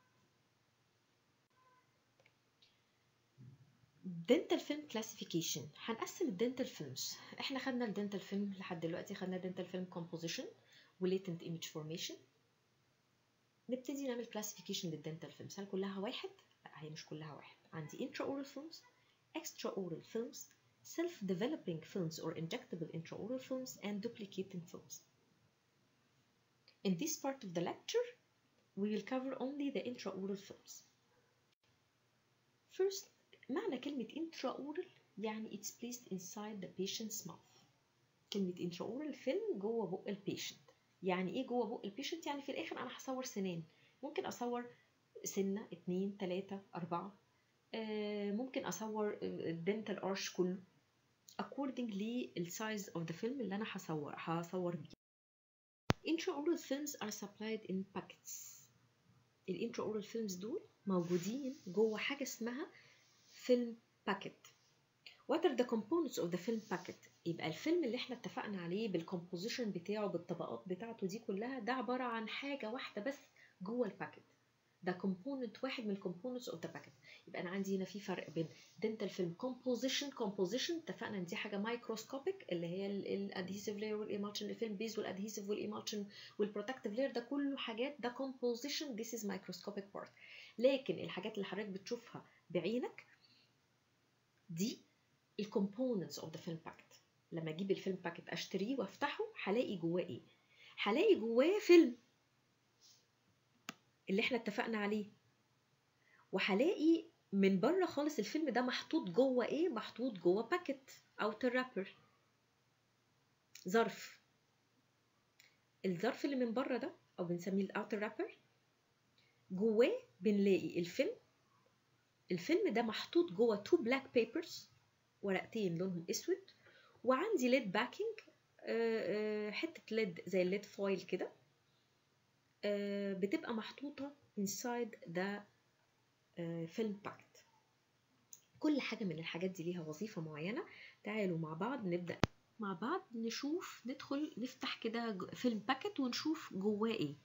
dental film classification هنقسم الدنتال فيلمز احنا خدنا الدنتال فيلم لحد دلوقتي خدنا dental film composition و latent image formation نبتدي نعمل classification للدنتال فيلمز هل كلها واحد؟ لا هي مش كلها واحد عندي intraoral films extraoral films self-developing films or injectable intraoral films and duplicating films. In this part of the lecture, we will cover only the intraoral films. First, معنى كلمة intraoral يعني it's placed inside the patient's mouth. كلمة intraoral فيلم جوه بق البيشنت. يعني ايه جوه بق البيشنت؟ يعني في الآخر أنا هصور سنان. ممكن أصور سنة اتنين تلاتة أربعة آه ممكن أصور الدنتال أرش كله according للسايز of the film اللي أنا هصور هصور بيه. Intraoral films are supplied in packets. الانتراoral films دول موجودين جوه حاجة اسمها film packet. What are the components of the film packet؟ يبقى الفيلم اللي احنا اتفقنا عليه بالكومبوزيشن بتاعه بالطبقات بتاعته دي كلها ده عبارة عن حاجة واحدة بس جوه الباكت. ده كومبوننت واحد من الكومبوننتس اوف ذا باكت يبقى انا عندي هنا في فرق بين دنتال فيلم كومبوزيشن كومبوزيشن اتفقنا ان دي حاجه مايكروسكوبيك اللي هي الادهيسيف لاير والايمالشن الفيلم بيز والادهيسيف والايمالشن والبروتكتيف لاير ده كله حاجات ده كومبوزيشن ذيس از مايكروسكوبيك بارت لكن الحاجات اللي حضرتك بتشوفها بعينك دي الكومبوننتس اوف ذا فيلم باكت لما اجيب الفيلم باكت اشتريه وافتحه هلاقي جواه ايه هلاقي جواه فيلم اللي احنا اتفقنا عليه وهلاقي من بره خالص الفيلم ده محطوط جوه ايه محطوط جوه باكت اوتر رابر ظرف الظرف اللي من بره ده او بنسميه الاوتر رابر جواه بنلاقي الفيلم الفيلم ده محطوط جوه تو بلاك بيبرز ورقتين لونهم اسود وعندي ليد باكينج حته ليد زي الليد فويل كده بتبقى محطوطة inside the film packet كل حاجة من الحاجات دي ليها وظيفة معينة تعالوا مع بعض نبدأ مع بعض نشوف ندخل نفتح كده فيلم باكت ونشوف جواه ايه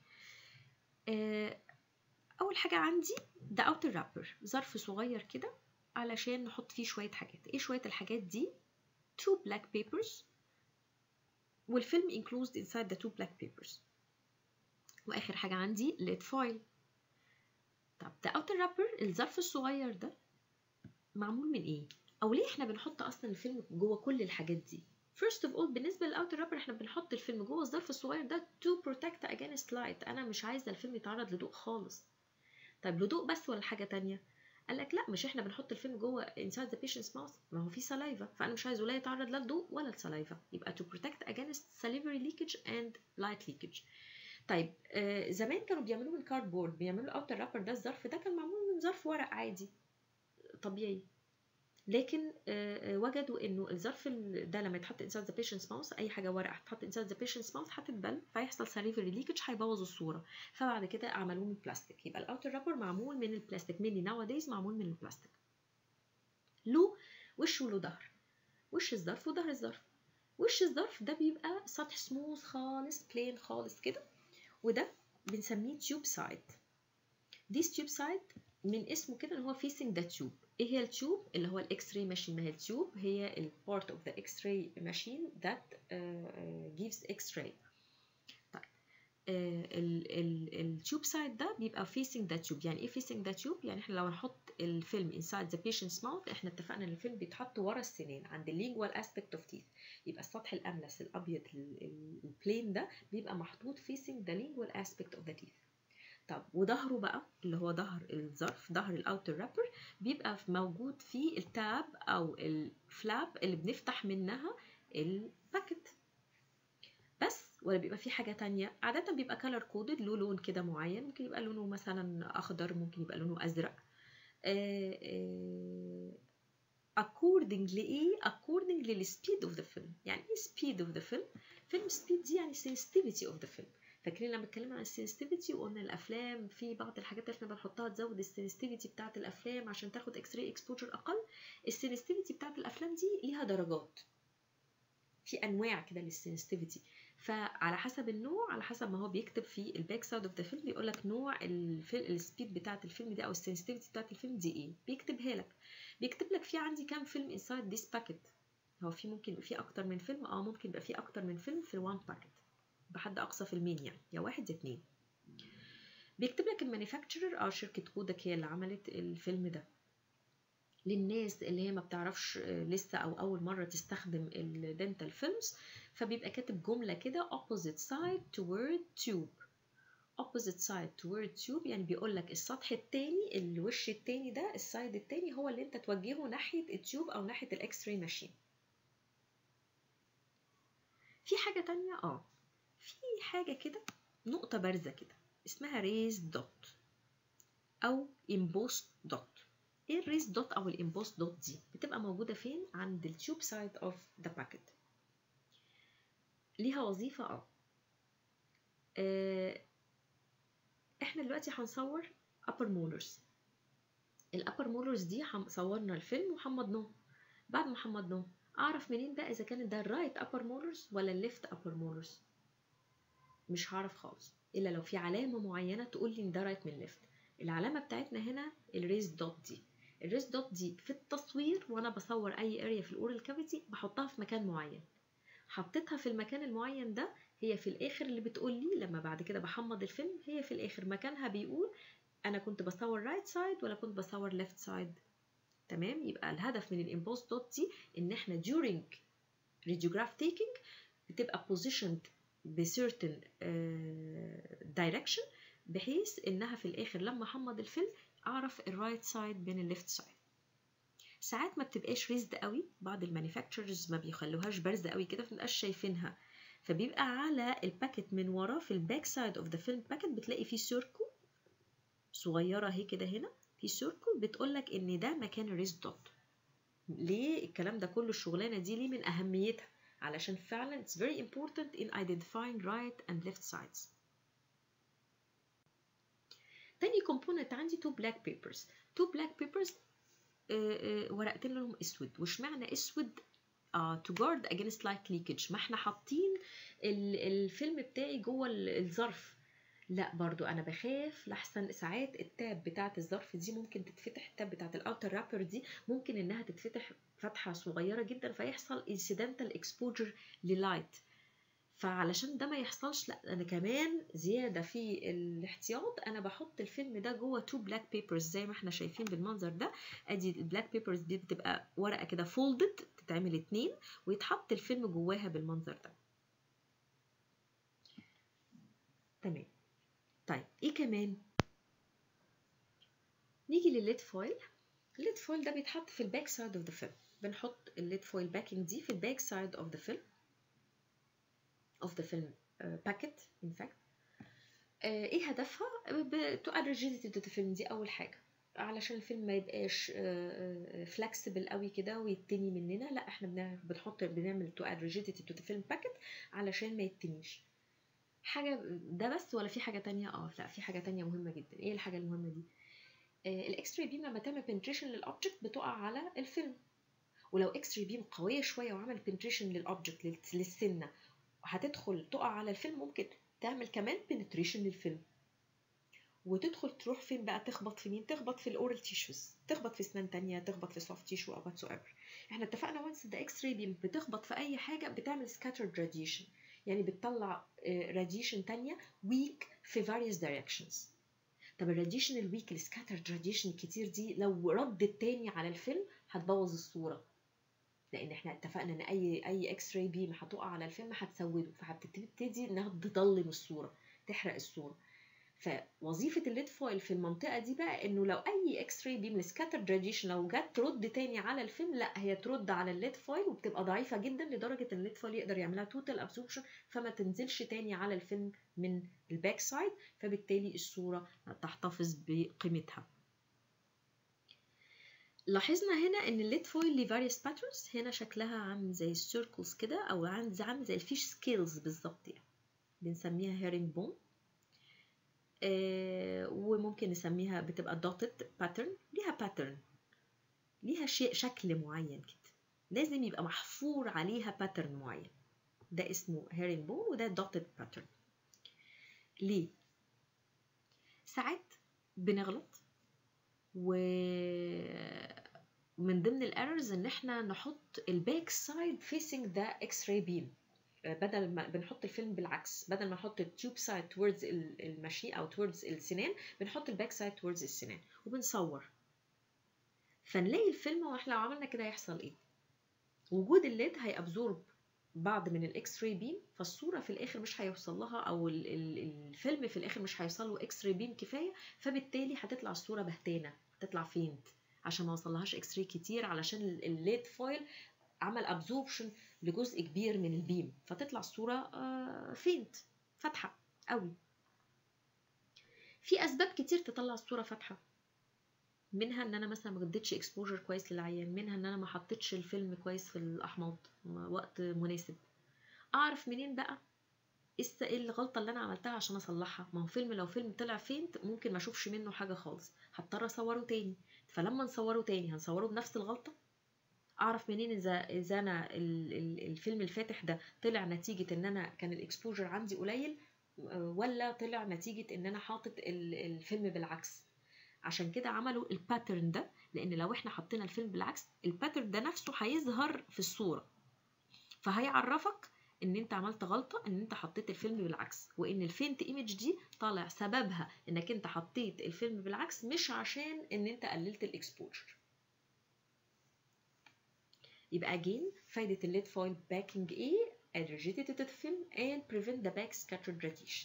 أول حاجة عندي ده اوتر رابر ظرف صغير كده علشان نحط فيه شوية حاجات ايه شوية الحاجات دي two black papers والفيلم enclosed inside the two black papers واخر حاجه عندي ليد فويل طب ده اوتر رابر الظرف الصغير ده معمول من ايه او ليه احنا بنحط اصلا الفيلم جوه كل الحاجات دي first of all بالنسبه للاوتر رابر احنا بنحط الفيلم جوه الظرف الصغير ده to protect against light انا مش عايزه الفيلم يتعرض لضوء خالص طيب لضوء بس ولا حاجه تانية قال لك لا مش احنا بنحط الفيلم جوه inside the patient's mouth ما هو في سلايفا فانا مش عايزه لا يتعرض لا للضوء ولا السلايفا يبقى to protect against salivary leakage and light leakage طيب آه زمان كانوا بيعملوه من كاردبورد بيعملوا اوتر رابر ده الظرف ده كان معمول من ظرف ورق عادي طبيعي لكن آه وجدوا انه الظرف ده لما يتحط inside the patient's mouth اي حاجه ورق هتتحط inside the patient's mouth هتتبل فيحصل salivary leakage هيبوظ الصوره فبعد كده عملوه من بلاستيك يبقى الاوتر رابر معمول من البلاستيك مينلي nowadays معمول من البلاستيك له وش وله ظهر وش الظرف وظهر الظرف وش الظرف ده بيبقى سطح سموث خالص بلين خالص كده وده بنسميه تيوب سايد This tube side من اسمه كده ان هو facing the tube ايه هي التيوب اللي هو الاكس راي ماشين ما هي التيوب هي ال part of the x-ray machine that uh, uh, gives x-ray طيب التيوب سايد ده بيبقى facing the tube يعني ايه facing the tube يعني احنا لو هنحط الفيلم inside the patient's mouth احنا اتفقنا ان الفيلم بيتحط ورا السنان عند lingual aspect of teeth يبقى السطح الاملس الابيض البلين ده بيبقى محطوط facing the lingual aspect of the teeth طب وظهره بقى اللي هو ظهر الظرف ظهر الاوتر رابر بيبقى موجود فيه التاب او الفلاب اللي بنفتح منها الباكت بس ولا بيبقى في حاجة تانية عادة بيبقى كالر كودد له لون كده معين ممكن يبقى لونه مثلا أخضر ممكن يبقى لونه أزرق آآ آآ according لإيه؟ according للسبيد of the film يعني إيه speed of the film؟ film speed دي يعني sensitivity of the film فاكرين لما اتكلمنا عن السنسيتيفيتي وقلنا الافلام في بعض الحاجات اللي احنا بنحطها تزود السنسيتيفيتي بتاعه الافلام عشان تاخد اكس راي اكسبوجر اقل السنسيتيفيتي بتاعه الافلام دي ليها درجات في انواع كده للسنسيتيفيتي فعلى حسب النوع على حسب ما هو بيكتب في الباك سايد اوف ذا فيلم بيقول لك نوع السبيد بتاعه الفيلم ده او السنسيتيفيتي بتاعه الفيلم دي ايه بيكتبها لك بيكتب لك في عندي كام فيلم انسايد ذيس باكيت هو في ممكن يبقى في اكتر من فيلم اه ممكن يبقى في اكتر من فيلم في الوان باكيت بحد اقصى فيلمين يعني يا واحد يا اتنين بيكتب لك المانيفاكتشرر اه شركه كودك هي اللي عملت الفيلم ده للناس اللي هي ما بتعرفش لسه او اول مره تستخدم الدنتال فيلمز فبيبقى كاتب جمله كده opposite side toward tube opposite side toward tube يعني بيقول لك السطح التاني الوش التاني ده السايد التاني هو اللي انت توجهه ناحيه التيوب او ناحيه الاكس راي ماشين في حاجه تانية اه في حاجه كده نقطه بارزه كده اسمها ريز دوت او embossed دوت ايه الريز دوت او الامبوست دوت دي بتبقى موجوده فين عند التيوب سايد اوف ذا باكيت ليها وظيفه اه آه، احنا دلوقتي هنصور upper molars الابر مولرز دي حم- صورنا الفيلم وحمضناه بعد ما حمضناه اعرف منين بقى اذا كانت ده الرايت upper molars ولا الليفت upper molars مش هعرف خالص الا لو في علامه معينه تقول لي ان ده رايت من ليفت العلامه بتاعتنا هنا الريز دوت دي الريز دوت دي في التصوير وانا بصور اي اريا في الاورال كافيتي بحطها في مكان معين حطيتها في المكان المعين ده هي في الاخر اللي بتقول لي لما بعد كده بحمض الفيلم هي في الاخر مكانها بيقول انا كنت بصور رايت سايد ولا كنت بصور ليفت سايد تمام يبقى الهدف من الامبوست دوت دي ان احنا during radiograph taking بتبقى positioned بcertain uh, direction بحيث انها في الاخر لما احمض الفيلم اعرف الرايت سايد من الليفت سايد ساعات ما بتبقاش ريزد قوي بعض المانيفاكتشرز ما بيخلوهاش بارزه قوي كده فمبقاش شايفينها فبيبقى على الباكت من وراه في الباك سايد اوف ذا فيلم باكت بتلاقي فيه سيركل صغيره اهي كده هنا في سيركل بتقول لك ان ده مكان الريز دوت ليه الكلام ده كله الشغلانه دي ليه من اهميتها علشان فعلا it's very important in identifying right and left sides تاني كومبوننت عندي تو بلاك بيبرز تو بلاك بيبرز ورقتين لونهم اسود واشمعنى اسود uh, to guard against light leakage ما احنا حاطين ال- الفيلم بتاعي جوه ال- الظرف لا برضو انا بخاف لحسن ساعات التاب بتاعه الظرف دي ممكن تتفتح التاب بتاعه الاوتر رابر دي ممكن انها تتفتح فتحه صغيره جدا فيحصل incidental exposure للايت فعلشان ده ما يحصلش لا انا كمان زياده في الاحتياط انا بحط الفيلم ده جوه تو بلاك بيبرز زي ما احنا شايفين بالمنظر ده ادي البلاك بيبرز دي بتبقى ورقه كده فولدد تتعمل اتنين ويتحط الفيلم جواها بالمنظر ده تمام طيب ايه كمان نيجي للليد فويل الليد فويل ده بيتحط في الباك سايد اوف ذا فيلم بنحط الليد فويل باكينج دي في الباك سايد اوف ذا فيلم of the film uh, packet in fact uh, ايه هدفها to add rigidity to the film دي اول حاجه علشان الفيلم ما يبقاش فلكسبل قوي كده ويتني مننا لا احنا بنع- بنحط بنعمل to add rigidity to the film packet علشان ما يتنيش حاجه ده بس ولا في حاجه تانية اه لا في حاجه تانية مهمه جدا ايه الحاجه المهمه دي الاكس راي بيم لما تعمل penetration للاوبجكت بتقع على الفيلم ولو اكس راي بيم قويه شويه وعمل penetration للاوبجكت للسنه هتدخل تقع على الفيلم ممكن تعمل كمان penetration للفيلم وتدخل تروح فين بقى تخبط في مين تخبط في الاورال تيشوز تخبط في اسنان تانية تخبط في سوفت تيشو او واتس ايفر احنا اتفقنا وانس ده اكس راي بيم بتخبط في اي حاجه بتعمل scattered radiation يعني بتطلع راديشن تانية weak في various directions طب الراديشن الويك السكاترد راديشن الكتير دي لو ردت تاني على الفيلم هتبوظ الصوره لان احنا اتفقنا ان اي اي اكس راي بيم هتقع على الفيلم هتسوده فهتبتدي انها تضلم الصوره تحرق الصوره فوظيفه الليد فويل في المنطقه دي بقى انه لو اي اكس راي بيم السكاترد راديشن لو جت ترد تاني على الفيلم لا هي ترد على الليد فويل وبتبقى ضعيفه جدا لدرجه ان الليد فويل يقدر يعملها توتال ابسوربشن فما تنزلش تاني على الفيلم من الباك سايد فبالتالي الصوره تحتفظ بقيمتها لاحظنا هنا ان الليد فويل ليه various patterns هنا شكلها عامل زي السيركلز كده او عامل زي عامل زي الفيش سكيلز بالظبط يعني بنسميها هيرنج بون آه وممكن نسميها بتبقى دوتد باترن ليها باترن ليها شيء شكل معين كده لازم يبقى محفور عليها باترن معين ده اسمه هيرنج بون وده دوتد باترن ليه ساعات بنغلط و من ضمن الايرورز ان احنا نحط الباك سايد فيسنج ذا اكس راي بيم بدل ما بنحط الفيلم بالعكس بدل ما نحط التيوب سايد توردز المشي او توردز السنان بنحط الباك سايد توردز السنان وبنصور فنلاقي الفيلم واحنا لو عملنا كده هيحصل ايه وجود الليد هيابزورب بعض من الاكس راي بيم فالصوره في الاخر مش هيوصل لها او الفيلم في الاخر مش هيوصل له اكس راي بيم كفايه فبالتالي هتطلع الصوره بهتانه هتطلع فينت عشان ما وصلهاش اكس راي كتير علشان الليد فويل عمل ابزوربشن لجزء كبير من البيم فتطلع الصوره فينت فاتحه قوي في اسباب كتير تطلع الصوره فاتحه منها ان انا مثلا ما اديتش اكسبوجر كويس للعيان منها ان انا ما حطيتش الفيلم كويس في الاحماض وقت مناسب اعرف منين بقى ايه الغلطه اللي انا عملتها عشان اصلحها ما هو فيلم لو فيلم طلع فينت ممكن ما اشوفش منه حاجه خالص هضطر اصوره تاني فلما نصوره تاني هنصوره بنفس الغلطه اعرف منين اذا اذا انا الفيلم الفاتح ده طلع نتيجه ان انا كان الاكسبوجر عندي قليل ولا طلع نتيجه ان انا حاطط الفيلم بالعكس عشان كده عملوا الباترن ده لان لو احنا حطينا الفيلم بالعكس الباترن ده نفسه هيظهر في الصوره فهيعرفك ان انت عملت غلطه ان انت حطيت الفيلم بالعكس وان الفينت ايمج دي طالع سببها انك انت حطيت الفيلم بالعكس مش عشان ان انت قللت الاكسبوجر يبقى again فايدة الليد فويل باكينج ايه add rigidity to the film and prevent the back scattered radiation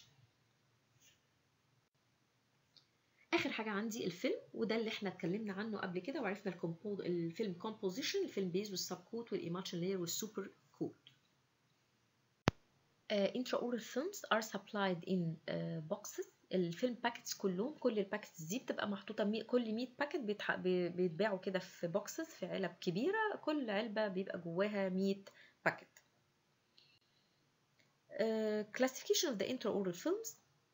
اخر حاجه عندي الفيلم وده اللي احنا اتكلمنا عنه قبل كده وعرفنا الكومبوز الفيلم كومبوزيشن الفيلم بيز والسب كوت والايمالشن لاير والسوبر كوت intraoral films are supplied in uh, boxes الفيلم باكتس كلهم كل الباكتس دي بتبقى محطوطه مي... كل 100 باكت بيتح... بيتباعوا كده في بوكسز في علب كبيره كل علبه بيبقى جواها 100 باكت uh, classification of the intraoral films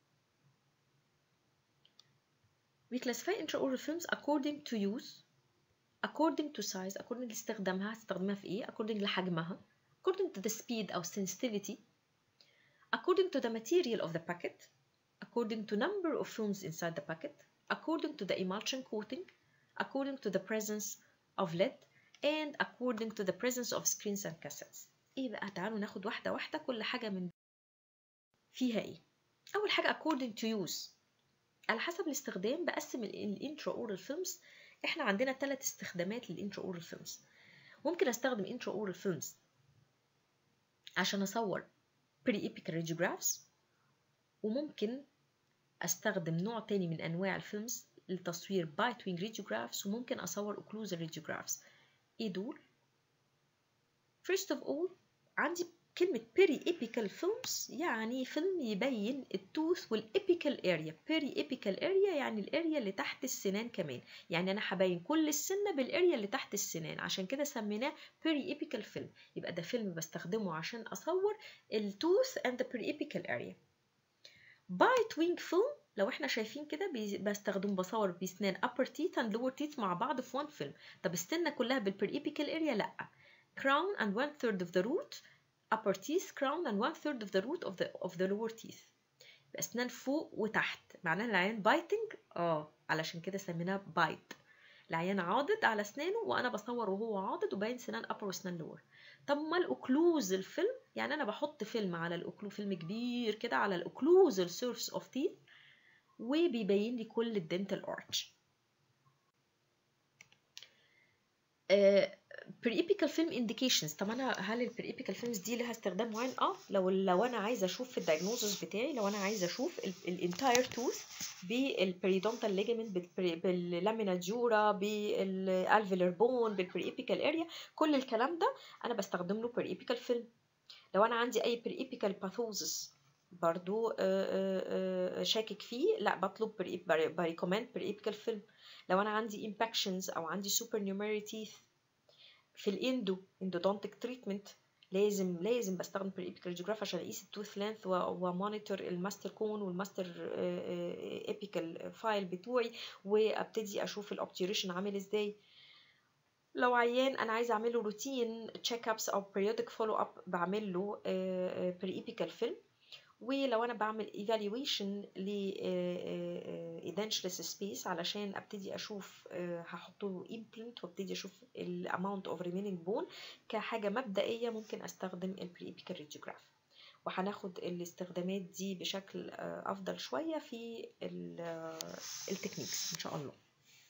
We classify intraoral films according to use, according to size, according لاستخدامها هتستخدمها في ايه, according لحجمها, according to the speed أو sensitivity, according to the material of the packet, according to number of films inside the packet, according to the emulsion coating, according to the presence of lead, and according to the presence of screens and cassettes. ايه بقى تعالوا ناخد واحدة واحدة كل حاجة من فيها ايه. أول حاجة according to use على حسب الاستخدام بقسم الانترا اورال فيلمز احنا عندنا ثلاث استخدامات للانترا اورال فيلمز ممكن استخدم انترا اورال فيلمز عشان اصور بري ايبيكال راديوجرافز وممكن استخدم نوع تاني من انواع الفيلمز لتصوير بايت وينج راديوجرافز وممكن اصور اوكلوزال راديوجرافز ايه دول first of all عندي كلمة بيري ايبيكال فيلمز يعني فيلم يبين التوث والإيبيكال اريا بيري ايبيكال اريا يعني الاريا اللي تحت السنان كمان يعني أنا هبين كل السنة بالاريا اللي تحت السنان عشان كده سميناه بيري ايبيكال فيلم يبقى ده فيلم بستخدمه عشان أصور التوث and the periapical area بايت وينج فيلم لو احنا شايفين كده بستخدم بصور بسنان upper teeth and lower teeth مع بعض في one فيلم طب السنة كلها بالبريبيكال اريا لأ crown and one third of the root upper teeth crown and one third of the root of the of the lower teeth بأسنان فوق وتحت معناها العيان بايتنج اه علشان كده سميناه بايت العيان عاضد على اسنانه وانا بصور وهو عاضد وباين سنان upper وسنان lower طب ما الاوكلوز الفيلم يعني انا بحط فيلم على الاوكلو فيلم كبير كده على الاوكلوز السيرفس اوف تيث وبيبين لي كل الدنتال ارتش بريبيكال فيلم انديكيشنز طب انا هل البريبيكال فيلمز دي لها استخدام معين اه لو لو انا عايزه اشوف في الدايجنوزس بتاعي لو انا عايزه اشوف الانتاير توث بالبريدونتال ليجمنت باللامينا جورا بالالفيلر بون بالبريبيكال اريا كل الكلام ده انا بستخدم له بريبيكال فيلم لو انا عندي اي بريبيكال باثوزس برضو شاكك فيه لا بطلب بريكومند بريبيكال فيلم لو انا عندي امباكشنز او عندي سوبر نيوميري تيث في الاندو اندودونتيك تريتمنت لازم لازم بستخدم بريبيكال راديوجراف عشان اقيس التوث لينث ومونيتور الماستر كون والماستر ايبيكال فايل بتوعي وابتدي اشوف الاوبتيوريشن عامل ازاي لو عيان انا عايزه اعمل له روتين تشيك ابس او periodic فولو اب بعمل له بريبيكال فيلم ولو انا بعمل evaluation ل edentulous space علشان ابتدي اشوف هحط له implant وابتدي اشوف ال amount of remaining bone كحاجه مبدئيه ممكن استخدم البريبيكال راديوجراف وهناخد الاستخدامات دي بشكل افضل شويه في التكنيكس ان شاء الله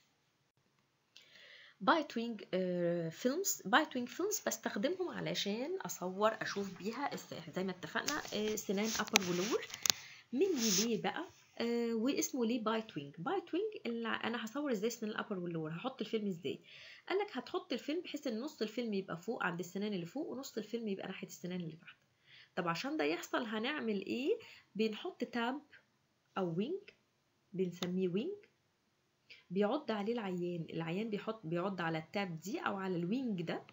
بايت وينج فيلمز بايت وينج فيلمز بستخدمهم علشان اصور اشوف بيها زي ما اتفقنا uh, سنان ابر ولور مني ليه بقى uh, واسمه ليه بايت وينج بايت وينج اللي انا هصور ازاي سنان الابر واللور هحط الفيلم ازاي قال لك هتحط الفيلم بحيث ان نص الفيلم يبقى فوق عند السنان اللي فوق ونص الفيلم يبقى ناحيه السنان اللي تحت طب عشان ده يحصل هنعمل ايه بنحط تاب او وينج بنسميه وينج بيعض عليه العيان العيان بيحط بيعض على التاب دي او على الوينج ده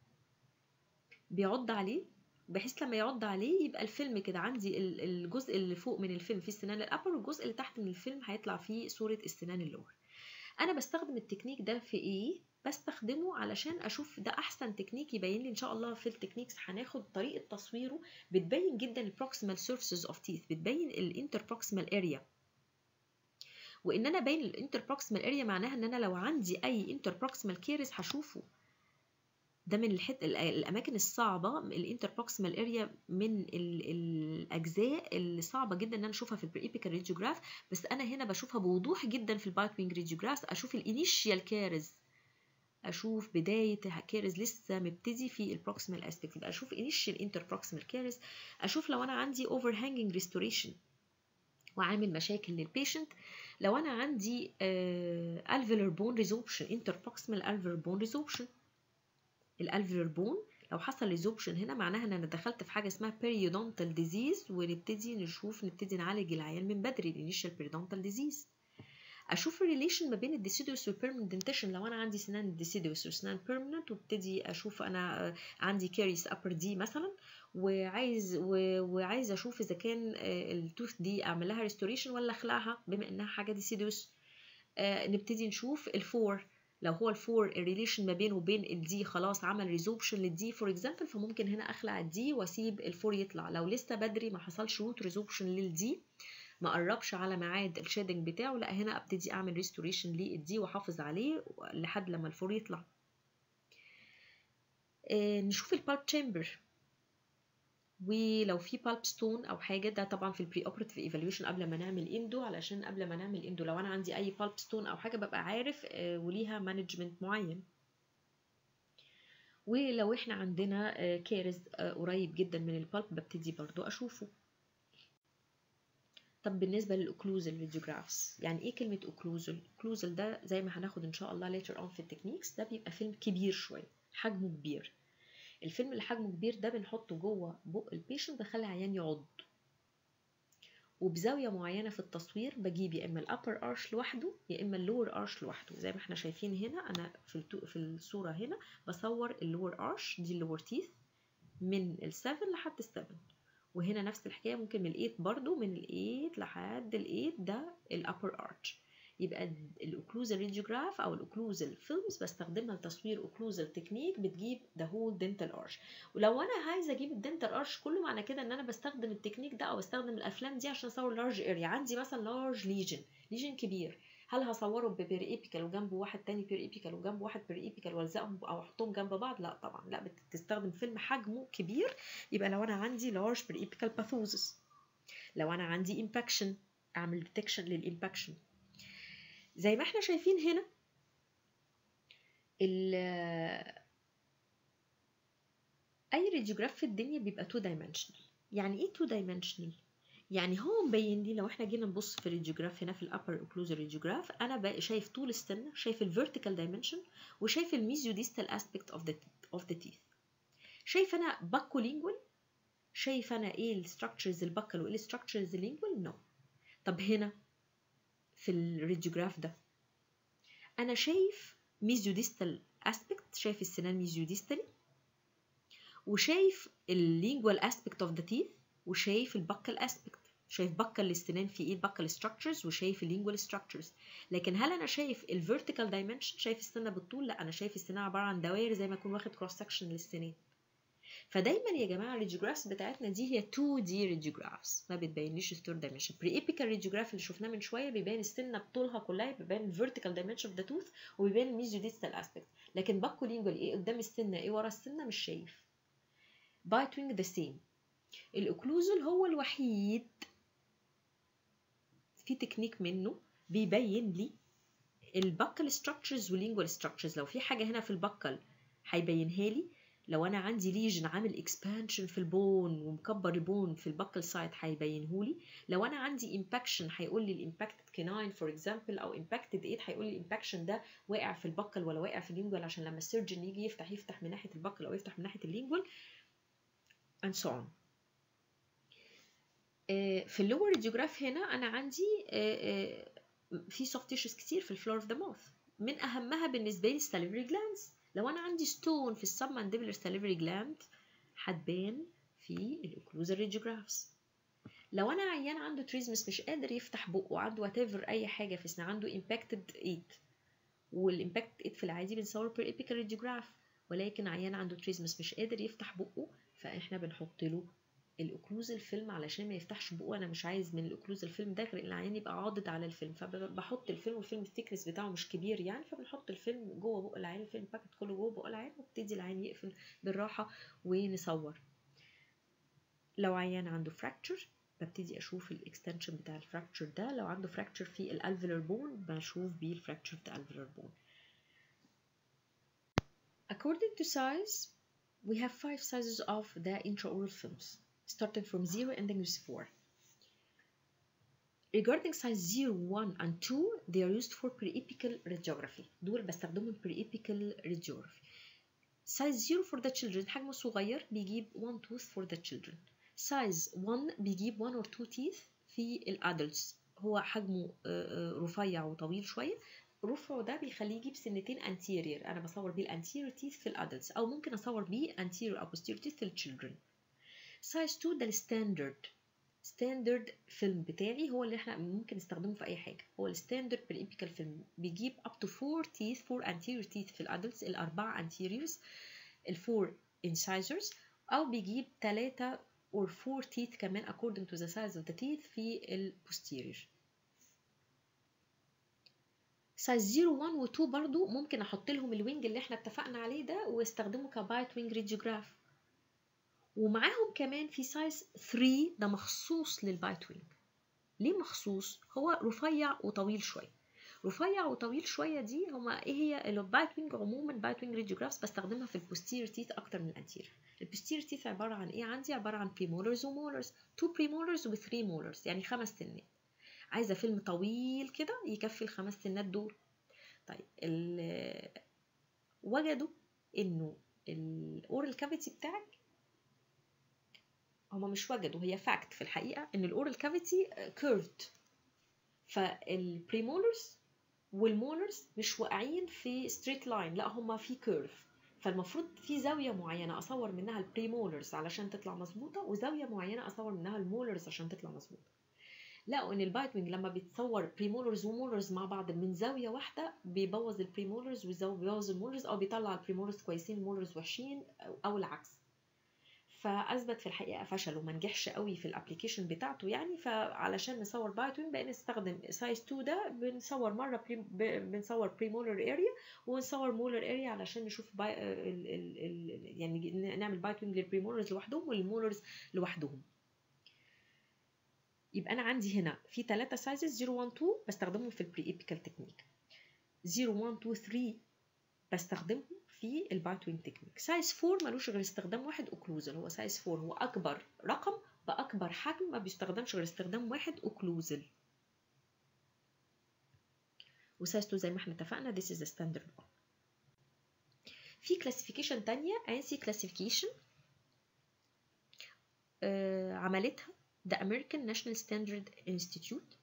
بيعض عليه بحيث لما يعض عليه يبقى الفيلم كده عندي الجزء اللي فوق من الفيلم فيه السنان الابر والجزء اللي تحت من الفيلم هيطلع فيه صورة السنان اللور انا بستخدم التكنيك ده في ايه بستخدمه علشان اشوف ده احسن تكنيك يبين لي ان شاء الله في التكنيكس هناخد طريقه تصويره بتبين جدا البروكسيمال سيرفيسز اوف تيث بتبين الانتربروكسيمال اريا وان انا باين الانتربروكسيمال اريا معناها ان انا لو عندي اي انتربروكسيمال كيرس هشوفه ده من الحت... الاماكن الصعبه الانتربروكسيمال اريا من ال... الاجزاء اللي صعبه جدا ان انا اشوفها في البريبيكال راديوجراف بس انا هنا بشوفها بوضوح جدا في البايت وينج راديوجراف اشوف الانيشيال كيرز اشوف بدايه كيرز لسه مبتدي في البروكسيمال اسبكت يبقى اشوف انيشيال انتربروكسيمال كيرز اشوف لو انا عندي اوفر هانجنج ريستوريشن وعامل مشاكل للبيشنت لو انا عندي الفيلر بون ريزوبشن انتربروكسيمال الفيلر بون ريزوبشن الالفيلر بون لو حصل ريزوبشن هنا معناها ان انا دخلت في حاجه اسمها بيريودونتال ديزيز ونبتدي نشوف نبتدي نعالج العيان من بدري الانيشال بيريودونتال ديزيز اشوف الريليشن ما بين الديسيدوس والبيرمننت دنتيشن لو انا عندي سنان ديسيدوس وسنان بيرمننت وابتدي اشوف انا عندي كاريس ابر دي مثلا وعايز وعايز اشوف اذا كان التوث دي اعمل لها ريستوريشن ولا اخلعها بما انها حاجه ديسيدوس نبتدي نشوف الفور لو هو الفور الريليشن ما بينه وبين الدي خلاص عمل ريزوبشن للدي فور اكزامبل فممكن هنا اخلع الدي واسيب الفور يطلع لو لسه بدري ما حصلش روت ريزوبشن للدي ما قربش على ميعاد الشيدنج بتاعه لا هنا ابتدي اعمل ريستوريشن للدي واحافظ عليه لحد لما الفور يطلع آه نشوف البالب تشامبر ولو في بالب ستون او حاجه ده طبعا في البري اوبراتيف ايفالويشن قبل ما نعمل اندو علشان قبل ما نعمل اندو لو انا عندي اي بالب ستون او حاجه ببقى عارف آه وليها مانجمنت معين ولو احنا عندنا آه كارز قريب جدا من البالب ببتدي برضو اشوفه طب بالنسبه للاوكلوزال راديوجرافز يعني ايه كلمه اوكلوزال اوكلوزال ده زي ما هناخد ان شاء الله later on في التكنيكس ده بيبقى فيلم كبير شويه حجمه كبير الفيلم اللي حجمه كبير ده بنحطه جوه بق البيشنت بخلي العيان يعض وبزاويه معينه في التصوير بجيب يا اما الابر ارش لوحده يا اما اللور ارش لوحده زي ما احنا شايفين هنا انا في في الصوره هنا بصور اللور ارش دي اللور تيث من ال7 لحد ال7 وهنا نفس الحكايه ممكن من الايت برضو من الايت لحد الايت ده الابر ارش يبقى الاوكلوزال راديوجراف او الاوكلوزال فيلمز بستخدمها لتصوير اوكلوزال تكنيك بتجيب ذا هول دنتال ارش ولو انا عايزه اجيب الدنتال ارش كله معنى كده ان انا بستخدم التكنيك ده او بستخدم الافلام دي عشان اصور لارج اريا عندي مثلا لارج ليجن ليجن كبير هل هصوره ببير ايبيكال وجنبه واحد تاني بير ايبيكال وجنبه واحد بير ايبيكال والزقهم او احطهم جنب بعض لا طبعا لا بتستخدم فيلم حجمه كبير يبقى لو انا عندي لارج بير ايبيكال باثوزس لو انا عندي امباكشن اعمل ديتكشن للامباكشن زي ما احنا شايفين هنا ال اي راديوجراف في الدنيا بيبقى تو دايمنشنال يعني ايه تو دايمنشنال يعني هو مبين لي لو احنا جينا نبص في الراديوجراف هنا في الابر اوكلوزال راديوجراف انا بقى شايف طول السن شايف الفيرتيكال دايمنشن وشايف الميزيوديستال اسبكت اوف ذا اوف ذا تيث شايف انا باكو لينجوال شايف انا ايه الستراكشرز البكل وايه الستراكشرز اللينجوال نو no. طب هنا في الراديوجراف ده انا شايف ميزيوديستال اسبكت شايف السنان ميزيوديستالي وشايف اللينجوال اسبكت اوف ذا تيث وشايف البكال اسبكت شايف بكال الاستنان في ايه البكال ستراكشرز وشايف اللينجوال ستراكشرز لكن هل انا شايف الفيرتيكال دايمنشن شايف السنه بالطول لا انا شايف السنه عباره عن دوائر زي ما اكون واخد كروس سكشن للسنان فدايما يا جماعه الريديوجرافز بتاعتنا دي هي 2 دي ريديوجرافز ما بتبينليش الثيرد دايمنشن بري ايبيكال ريديوجراف اللي شفناه من شويه بيبان السنه بطولها كلها بيبان الفيرتيكال دايمنشن اوف ذا توث وبيبان الميزيو ديستال اسبكت لكن باكو لينجوال ايه قدام السنه ايه ورا السنه مش شايف بايت وينج ذا سيم الاوكلوزال هو الوحيد في تكنيك منه بيبين لي البكال ستراكشرز واللينجوال ستراكشرز لو في حاجه هنا في البكال هيبينها لي لو انا عندي ليجن عامل اكسبانشن في البون ومكبر البون في البكل سايت هيبينهولي لو انا عندي امباكشن هيقول لي الامباكتد كيناين فور اكزامبل او امباكتد ايد هيقول لي الامباكشن ده واقع في البكل ولا واقع في اللينجوال عشان لما السيرجن يجي يفتح يفتح من ناحيه البكل او يفتح من ناحيه اللينجوال and so on في اللور راديوجراف هنا انا عندي في سوفت تيشوز كتير في الفلور اوف ذا ماوث من اهمها بالنسبه لي الساليفري جلاندز لو انا عندي ستون في السب مانديبلر ساليفري جلاند هتبان في الاوكلوزال راديوجرافز لو انا عيان عنده تريزمس مش قادر يفتح بقه عنده وات اي حاجه في سنه عنده امباكتد ايد والامباكت ايد في العادي بنصور بير ايبيكال راديوجراف ولكن عيان عنده تريزمس مش قادر يفتح بقه فاحنا بنحط له الاوكلوزال فيلم علشان ما يفتحش بقه انا مش عايز من الاوكلوزال فيلم ده غير العيان يبقى عاضد على الفيلم فبحط الفيلم والفيلم الثيكنس بتاعه مش كبير يعني فبنحط الفيلم جوه بق العيان الفيلم باكت كله جوه بق العيان وابتدي العيان يقفل بالراحه ونصور لو عيان عنده فراكتشر ببتدي اشوف الاكستنشن بتاع الفراكتشر ده لو عنده فراكتشر في الالفيلر بون بشوف بيه الفراكتشر بتاع الالفيلر بون according to size we have five sizes of the intraoral films starting from 0 ending with 4. Regarding size 0, 1 and 2 they are used for pre-epical radiography دول بستخدمهم pre-epical radiography size 0 for the children حجمه صغير بيجيب 1 tooth for the children size 1 بيجيب 1 or 2 teeth في الادلتس هو حجمه رفيع وطويل شوية رفعه ده بيخليه يجيب سنتين anterior أنا بصور بيه الانتيريور teeth في الادلتس أو ممكن أصور بيه anterior أو posterior teeth في الchildren سايز 2 ده الستاندرد ستاندرد فيلم بتاعي هو اللي احنا ممكن نستخدمه في اي حاجه هو الستاندرد بريبيكال فيلم بيجيب up to 4 teeth 4 anterior teeth في الادلتس الاربعه anteriors الفور incisors او بيجيب 3 or 4 teeth كمان according to the size of the teeth في البوستيريور سايز 0 1 و 2 برضو ممكن احط لهم الوينج اللي احنا اتفقنا عليه ده واستخدمه كبايت وينج ريديوجراف ومعاهم كمان في سايز 3 ده مخصوص للبايت وينج ليه مخصوص هو رفيع وطويل شويه رفيع وطويل شويه دي هما ايه هي البايت وينج عموما بايت وينج ريديوجرافز بستخدمها في البوستيريور تيث اكتر من الانتيريور البوستيريور تيث عباره عن ايه عندي عباره عن بريمولرز ومولرز 2 بريمولرز و 3 مولرز يعني خمس سنات عايزه فيلم طويل كده يكفي الخمس سنات دول طيب وجدوا انه الاورال كافيتي بتاعك هما مش وجدوا هي فاكت في الحقيقه ان الاورال كافيتي كيرفد فالبريمولرز والمولرز مش واقعين في ستريت لاين لا هما في كيرف فالمفروض في زاويه معينه اصور منها البريمولرز علشان تطلع مظبوطه وزاويه معينه اصور منها المولرز عشان تطلع مظبوطه لقوا ان البايت وينج لما بيتصور بريمولرز ومولرز مع بعض من زاويه واحده بيبوظ البريمولرز وبيبوظ المولرز او بيطلع البريمولرز كويسين المولرز وحشين او العكس فاثبت في الحقيقه فشل وما نجحش قوي في الابلكيشن بتاعته يعني فعلشان نصور بايت وينج بقينا نستخدم سايز 2 ده بنصور مره بري بنصور بريمولر اريا ونصور مولر اريا علشان نشوف باي ال ال ال يعني نعمل بايت وينج للبريمولرز لوحدهم والمولرز لوحدهم يبقى انا عندي هنا في ثلاثة سايزز 0 1 2 بستخدمهم في البري ايبيكال تكنيك 0 1 2 3 بستخدمهم في البايت وينج تكنيك سايز 4 ملوش غير استخدام واحد اوكلوزال هو سايز 4 هو اكبر رقم باكبر حجم ما بيستخدمش غير استخدام واحد اوكلوزال وسايز 2 زي ما احنا اتفقنا this is the standard one في كلاسيفيكيشن تانية انسي كلاسيفيكيشن آه عملتها The American National Standard Institute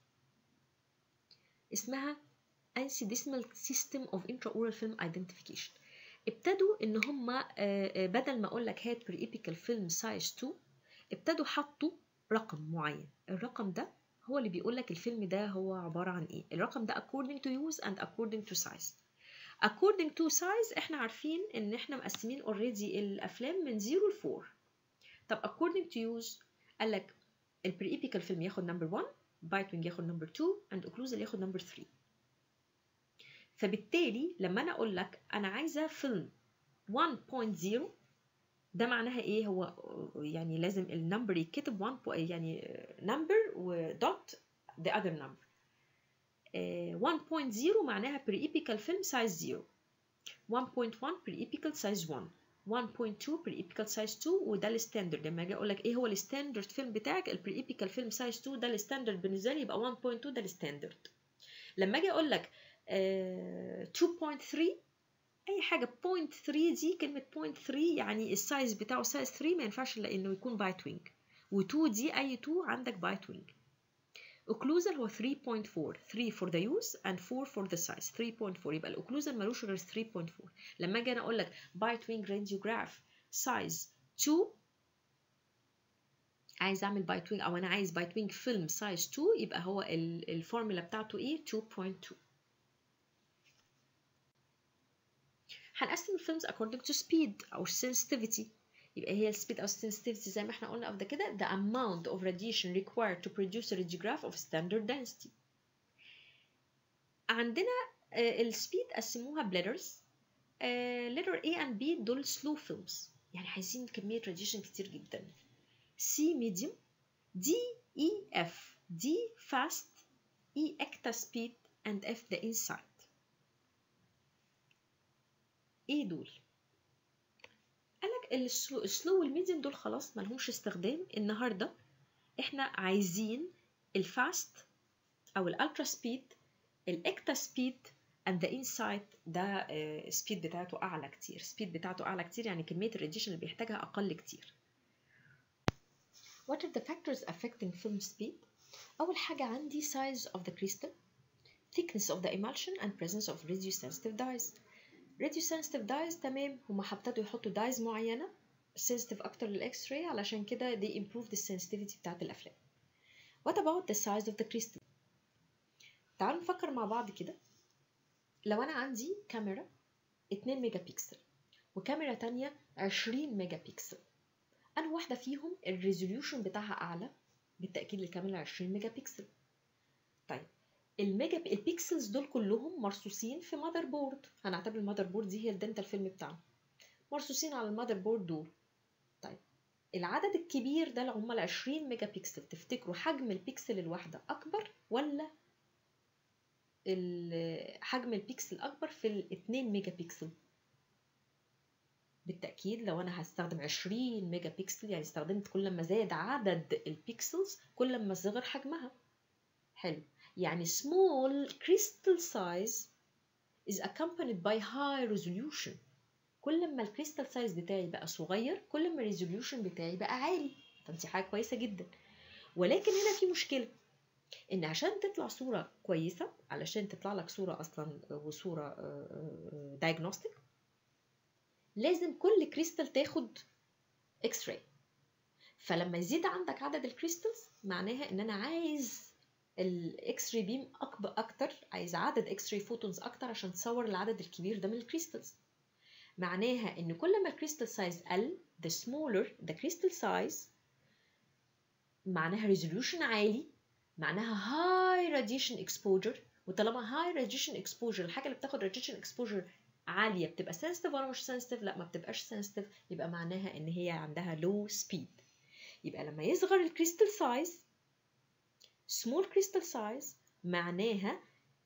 اسمها ANSI Decimal System of Intraoral Film Identification ابتدوا ان هم بدل ما اقول لك هات بريبيكال فيلم سايز 2 ابتدوا حطوا رقم معين الرقم ده هو اللي بيقول لك الفيلم ده هو عبارة عن ايه الرقم ده according to use and according to size according to size احنا عارفين ان احنا مقسمين already الافلام من 0 ل 4 طب according to use قال لك البريبيكال فيلم ياخد نمبر 1 بايت وينج ياخد نمبر 2 اند اوكلوزال ياخد نمبر 3 فبالتالي لما انا اقول لك انا عايزه فيلم 1.0 ده معناها ايه هو يعني لازم النمبر يتكتب 1 يعني نمبر ودوت the other number 1.0 معناها pre-epical film size 0 1.1 pre-epical size 1 1.2 pre-epical size 2 وده الستاندرد لما اجي اقول لك ايه هو الستاندرد فيلم بتاعك البري-epical فيلم size 2 ده الستاندرد بالنسبه لي يبقى 1.2 ده الستاندرد لما اجي اقول لك uh, 2.3 اي حاجه 0.3 دي كلمه 0.3 يعني السايز بتاعه سايز 3 ما ينفعش الا انه يكون بايت وينج و2 دي اي 2 عندك بايت وينج اوكلوزال هو 3.4 3 for the use and 4 for the size 3.4 يبقى الاوكلوزال ملوش غير 3.4 لما اجي انا اقول لك بايت وينج راديوجراف سايز 2 عايز اعمل بايت وينج او انا عايز بايت وينج فيلم سايز 2 يبقى هو الفورمولا بتاعته ايه 2.2 هنقسم الفيلمز according to speed أو sensitivity يبقى هي السبيد أو sensitivity زي ما احنا قلنا قبل كده the amount of radiation required to produce a radiograph of standard density عندنا السبيد قسموها بليترز letter A and B دول slow films يعني عايزين كمية radiation كتير جدا C medium D E F D fast E ecta speed and F the inside ايه دول قالك السلو والميديم دول خلاص ملهمش استخدام النهارده احنا عايزين الفاست او الالترا سبيد الاكتا سبيد and the inside ده سبيد بتاعته اعلى كتير سبيد بتاعته اعلى كتير يعني كميه الراديشن اللي بيحتاجها اقل كتير What are the factors affecting film speed? أول حاجة عندي size of the crystal, thickness of the emulsion and presence of radiosensitive dyes. راديو سنسيتيف دايز تمام هما ابتدوا يحطوا دايز معينه سنسيتيف اكتر للاكس راي علشان كده they improve the sensitivity بتاعت الافلام what about the size of the crystal تعالوا نفكر مع بعض كده لو انا عندي كاميرا 2 ميجا بكسل وكاميرا تانية 20 ميجا بكسل انا واحده فيهم الريزوليوشن بتاعها اعلى بالتاكيد الكاميرا 20 ميجا بكسل طيب الميجا البيكسلز دول كلهم مرصوصين في ماذر بورد هنعتبر الماذر بورد دي هي الدنتال فيلم بتاعنا مرصوصين على الماذر بورد دول طيب العدد الكبير ده اللي هم ال 20 ميجا بكسل تفتكروا حجم البيكسل الواحده اكبر ولا حجم البيكسل اكبر في ال 2 ميجا بكسل بالتأكيد لو أنا هستخدم 20 ميجا بكسل يعني استخدمت كل ما زاد عدد البيكسلز كل ما صغر حجمها حلو يعني small crystal size is accompanied by high resolution كل ما الكريستال سايز بتاعي بقى صغير كل ما الريزوليوشن بتاعي بقى عالي طب دي حاجه كويسه جدا ولكن هنا في مشكله ان عشان تطلع صوره كويسه علشان تطلع لك صوره اصلا وصوره دايجنوستيك لازم كل كريستال تاخد اكس راي فلما يزيد عندك عدد الكريستالز معناها ان انا عايز الاكس راي بيم اكبر اكتر عايز عدد اكس راي فوتونز اكتر عشان تصور العدد الكبير ده من الكريستالز معناها ان كل ما الكريستال سايز قل the smaller the crystal size معناها resolution عالي معناها high radiation exposure وطالما high radiation exposure الحاجه اللي بتاخد radiation exposure عاليه بتبقى sensitive ولا مش sensitive لا ما بتبقاش sensitive يبقى معناها ان هي عندها low speed يبقى لما يصغر الكريستال سايز small crystal size معناها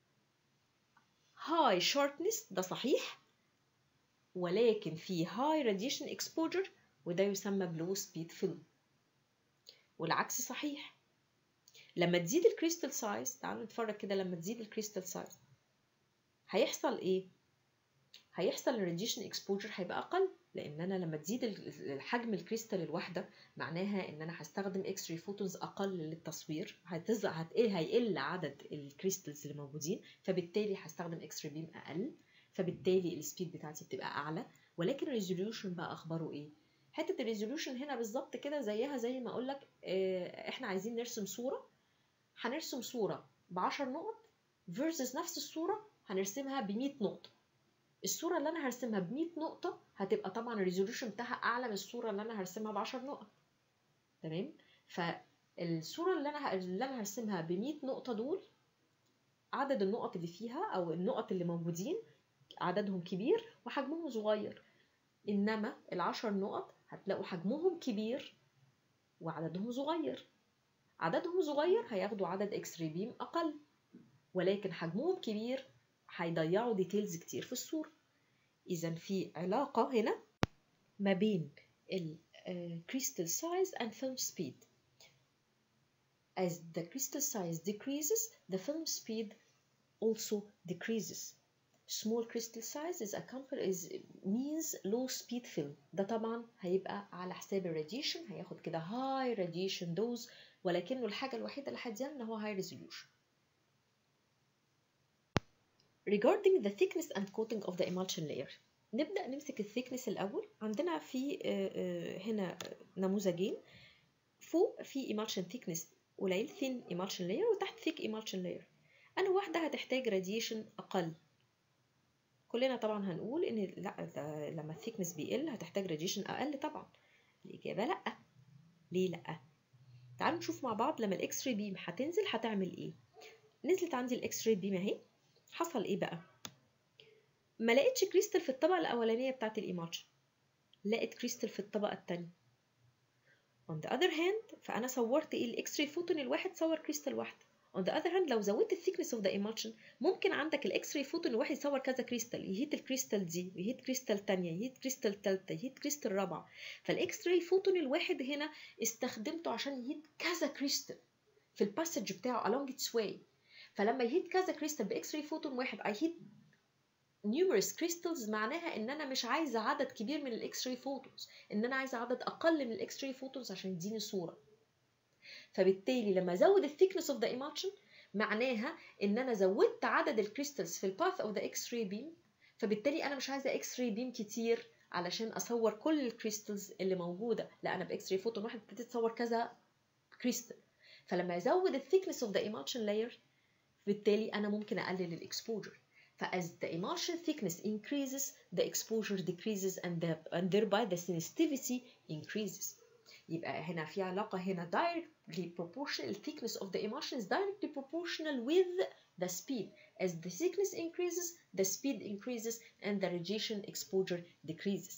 high sharpness ده صحيح ولكن في high radiation exposure وده يسمى بلو سبيد فيلم والعكس صحيح لما تزيد الكريستال سايز تعالوا نتفرج كده لما تزيد الكريستال سايز هيحصل ايه هيحصل الراديشن اكسبوجر هيبقى اقل لان انا لما تزيد حجم الكريستال الواحده معناها ان انا هستخدم اكس راي فوتونز اقل للتصوير هتزق هتقل هيقل عدد الكريستالز اللي موجودين فبالتالي هستخدم اكس راي بيم اقل فبالتالي السبيد بتاعتي بتبقى اعلى ولكن الريزوليوشن بقى اخباره ايه حته الريزوليوشن هنا بالظبط كده زيها زي ما اقول لك احنا عايزين نرسم صوره هنرسم صوره ب 10 نقط versus نفس الصوره هنرسمها ب 100 نقطه الصوره اللي انا هرسمها ب 100 نقطه هتبقى طبعا الريزوليوشن بتاعها اعلى من الصوره اللي انا هرسمها ب 10 نقط تمام فالصوره اللي انا اللي انا هرسمها ب 100 نقطه دول عدد النقط اللي فيها او النقط اللي موجودين عددهم كبير وحجمهم صغير انما العشر نقط هتلاقوا حجمهم كبير وعددهم صغير عددهم صغير هياخدوا عدد اكس راي بيم اقل ولكن حجمهم كبير هيضيعوا ديتيلز كتير في الصورة اذا في علاقة هنا ما بين ال uh, crystal size and film speed as the crystal size decreases the film speed also decreases small crystal size is, is means low speed film ده طبعا هيبقى على حساب الراديشن هياخد كده high radiation dose ولكنه الحاجة الوحيدة اللي هتزيد ان هو high resolution regarding the thickness and coating of the emulsion layer نبدأ نمسك الثيكنس الأول عندنا في هنا نموذجين فوق في emulsion thickness قليل thin emulsion layer وتحت thick emulsion layer أنا واحدة هتحتاج radiation أقل كلنا طبعا هنقول ان لا ده لما الثيكنس بيقل هتحتاج راديشن اقل طبعا الاجابه لا ليه لا تعالوا نشوف مع بعض لما الاكس راي بيم هتنزل هتعمل ايه نزلت عندي الاكس راي بيم اهي حصل ايه بقى ما لقيتش كريستال في الطبقه الاولانيه بتاعه الايمالشن لقيت كريستال في الطبقه الثانيه on the other hand فانا صورت ايه الاكس راي فوتون الواحد صور كريستال واحده on the other hand لو زودت الثيكنس اوف ذا emulsion ممكن عندك الاكس راي فوتون الواحد يصور كذا كريستال يهيت الكريستال دي يهيت كريستال تانية يهيت كريستال تالتة يهيت كريستال رابعة فالاكس راي فوتون الواحد هنا استخدمته عشان يهيت كذا كريستال في الباسج بتاعه along its way فلما يهيت كذا كريستال باكس راي فوتون واحد I هيت numerous crystals معناها ان انا مش عايزه عدد كبير من الاكس راي فوتونز ان انا عايزه عدد اقل من الاكس راي فوتونز عشان يديني صوره فبالتالي لما ازود الثيكنس اوف ذا emulsion معناها ان انا زودت عدد الكريستالز في الباث اوف ذا اكس راي بيم فبالتالي انا مش عايزه اكس راي بيم كتير علشان اصور كل الكريستالز اللي موجوده لا انا باكس راي فوتون واحد ابتديت اصور كذا كريستال فلما ازود الثيكنس اوف ذا emulsion لاير بالتالي انا ممكن اقلل الاكسبوجر فas the emulsion thickness increases the exposure decreases and, the, and thereby the sensitivity increases يبقى هنا في علاقة هنا directly proportional thickness of the emulsion is directly proportional with the speed as the thickness increases the speed increases and the radiation exposure decreases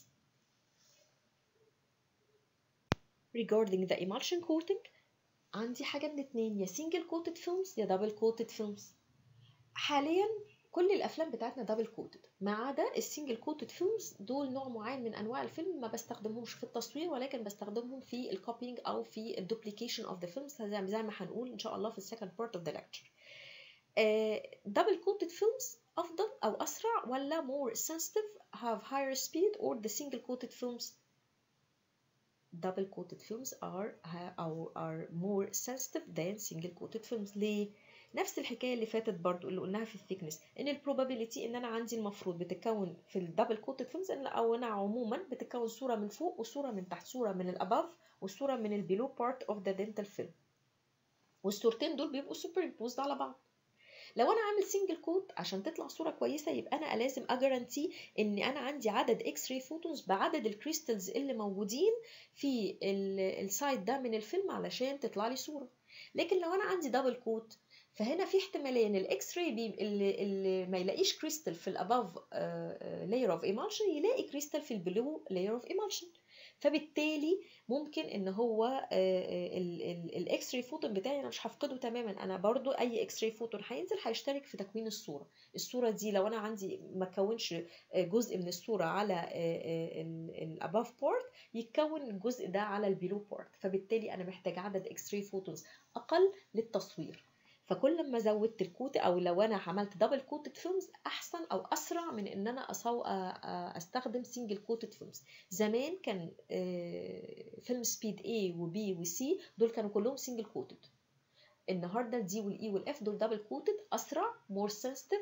regarding the emulsion coating عندي حاجة من اتنين يا single coated films يا double coated films حاليا كل الافلام بتاعتنا دبل كوتد ما عدا السنجل كوتد فيلمز دول نوع معين من انواع الفيلم ما بستخدمهمش في التصوير ولكن بستخدمهم في الكوبينج او في الدوبليكيشن اوف ذا فيلمز زي ما هنقول ان شاء الله في السكند بارت اوف ذا ليكتشر دبل كوتد فيلمز افضل او اسرع ولا more sensitive have higher speed or the single coated films double coated films are are, are more sensitive than single coated films ليه نفس الحكايه اللي فاتت برضو اللي قلناها في الثيكنس ان البروبابيلتي ان انا عندي المفروض بتتكون في الدبل كوتد فيلمز او انا عموما بتتكون صوره من فوق وصوره من تحت صوره من الاباف وصوره من البيلو بارت اوف ذا دنتال فيلم والصورتين دول بيبقوا سوبر امبوزد على بعض لو انا عامل سنجل كوت عشان تطلع صوره كويسه يبقى انا لازم اجارانتي ان انا عندي عدد اكس راي فوتونز بعدد الكريستالز اللي موجودين في السايد ده من الفيلم علشان تطلع لي صوره لكن لو انا عندي دبل كوت فهنا في احتماليه ان الاكس راي بيم اللي, اللي ما يلاقيش كريستال في الاباف لاير اوف ايمالشن يلاقي كريستال في البلو لاير اوف ايمالشن فبالتالي ممكن ان هو الاكس راي فوتون بتاعي انا مش هفقده تماما انا برضو اي اكس راي فوتون هينزل هيشترك في تكوين الصوره الصوره دي لو انا عندي ما كونش جزء من الصوره على الاباف بارت يتكون الجزء ده على البيلو بارت فبالتالي انا محتاج عدد اكس راي فوتونز اقل للتصوير فكل ما زودت الكوت او لو انا عملت دبل كوتد فيلمز احسن او اسرع من ان انا أصو... استخدم سنجل كوتد فيلمز زمان كان فيلم سبيد A وبي وسي دول كانوا كلهم سنجل كوتد النهارده الدي والاي والاف دول دبل كوتد اسرع مور سنسيتيف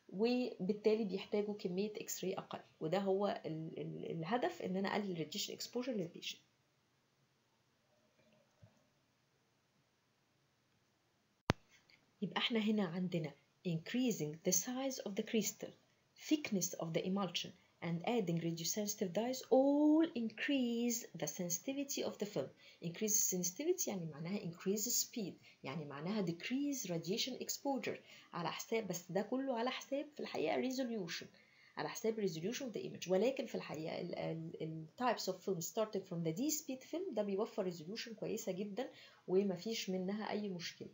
وبالتالي بيحتاجوا كميه اكس راي اقل وده هو ال ال الهدف ان انا اقلل الراديشن اكسبوجر للبيشنت يبقى احنا هنا عندنا increasing the size of the crystal thickness of the emulsion and adding radiosensitive dyes all increase the sensitivity of the film increase sensitivity يعني معناها increase speed يعني معناها decrease radiation exposure على حساب بس ده كله على حساب في الحقيقة resolution على حساب resolution of the image ولكن في الحقيقة ال ال ال types of film started from the D speed film ده بيوفر resolution كويسة جدا ومفيش منها أي مشكلة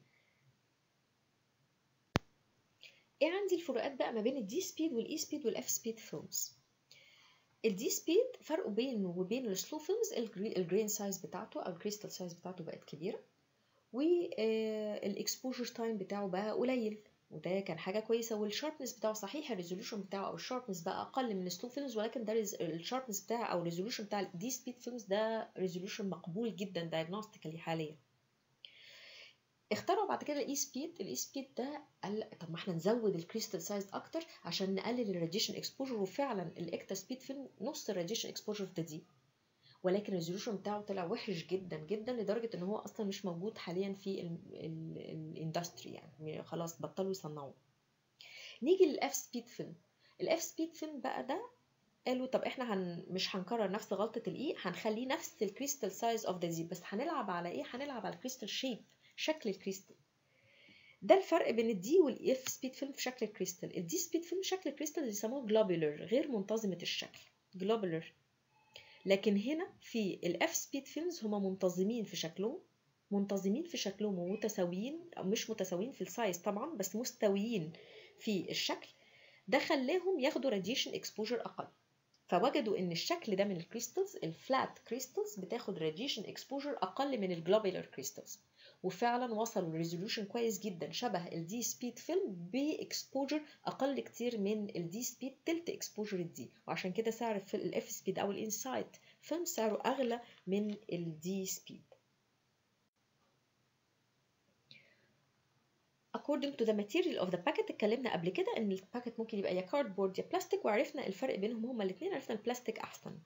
ايه عندي الفروقات بقى ما بين الدي سبيد والاي سبيد والاف سبيد فيلمز الدي سبيد فرقه بينه وبين السلو فيلمز الجرين سايز بتاعته او الكريستال سايز بتاعته بقت كبيره والاكسبوجر تايم بتاعه بقى قليل وده كان حاجه كويسه والشاربنس بتاعه صحيح الريزولوشن بتاعه او الشاربنس بقى اقل من السلو فيلمز ولكن ده الشاربنس بتاعه او الريزولوشن بتاع الدي سبيد فيلمز ده ريزولوشن مقبول جدا دايجنوستيكالي حاليا اخترعوا بعد كده الاي سبيد الاي سبيد ده قال طب ما احنا نزود الكريستال سايز اكتر عشان نقلل الراديشن اكسبوجر وفعلا الاكتا سبيد فيلم نص الراديشن اكسبوجر في دي ولكن الريزولوشن بتاعه طلع وحش جدا جدا لدرجه ان هو اصلا مش موجود حاليا في الاندستري يعني خلاص بطلوا يصنعوه نيجي للاف سبيد فيلم الاف سبيد فيلم بقى ده قالوا طب احنا هن مش هنكرر نفس غلطه الاي هنخليه نفس الكريستال سايز اوف ذا دي بس هنلعب على ايه هنلعب على الكريستال شيب شكل الكريستال ده الفرق بين الدي والاف سبيد فيلم في شكل الكريستال الدي سبيد فيلم شكل الكريستال اللي يسموه جلوبولر غير منتظمه الشكل جلوبولر لكن هنا في الاف سبيد فيلمز هما منتظمين في شكلهم منتظمين في شكلهم ومتساويين او مش متساويين في السايز طبعا بس مستويين في الشكل ده خلاهم ياخدوا راديشن اكسبوجر اقل فوجدوا ان الشكل ده من الكريستالز الفلات كريستالز بتاخد راديشن اكسبوجر اقل من الجلوبولر كريستالز وفعلا وصلوا لريزولوشن كويس جدا شبه الدي سبيد فيلم باكسبوجر اقل كتير من الدي سبيد تلت اكسبوجر الدي وعشان كده سعر الاف سبيد او الانسايت فيلم سعره اغلى من الدي سبيد according to the material of the packet اتكلمنا قبل كده ان الباكت ممكن يبقى يا كاردبورد يا بلاستيك وعرفنا الفرق بينهم هما الاثنين عرفنا البلاستيك احسن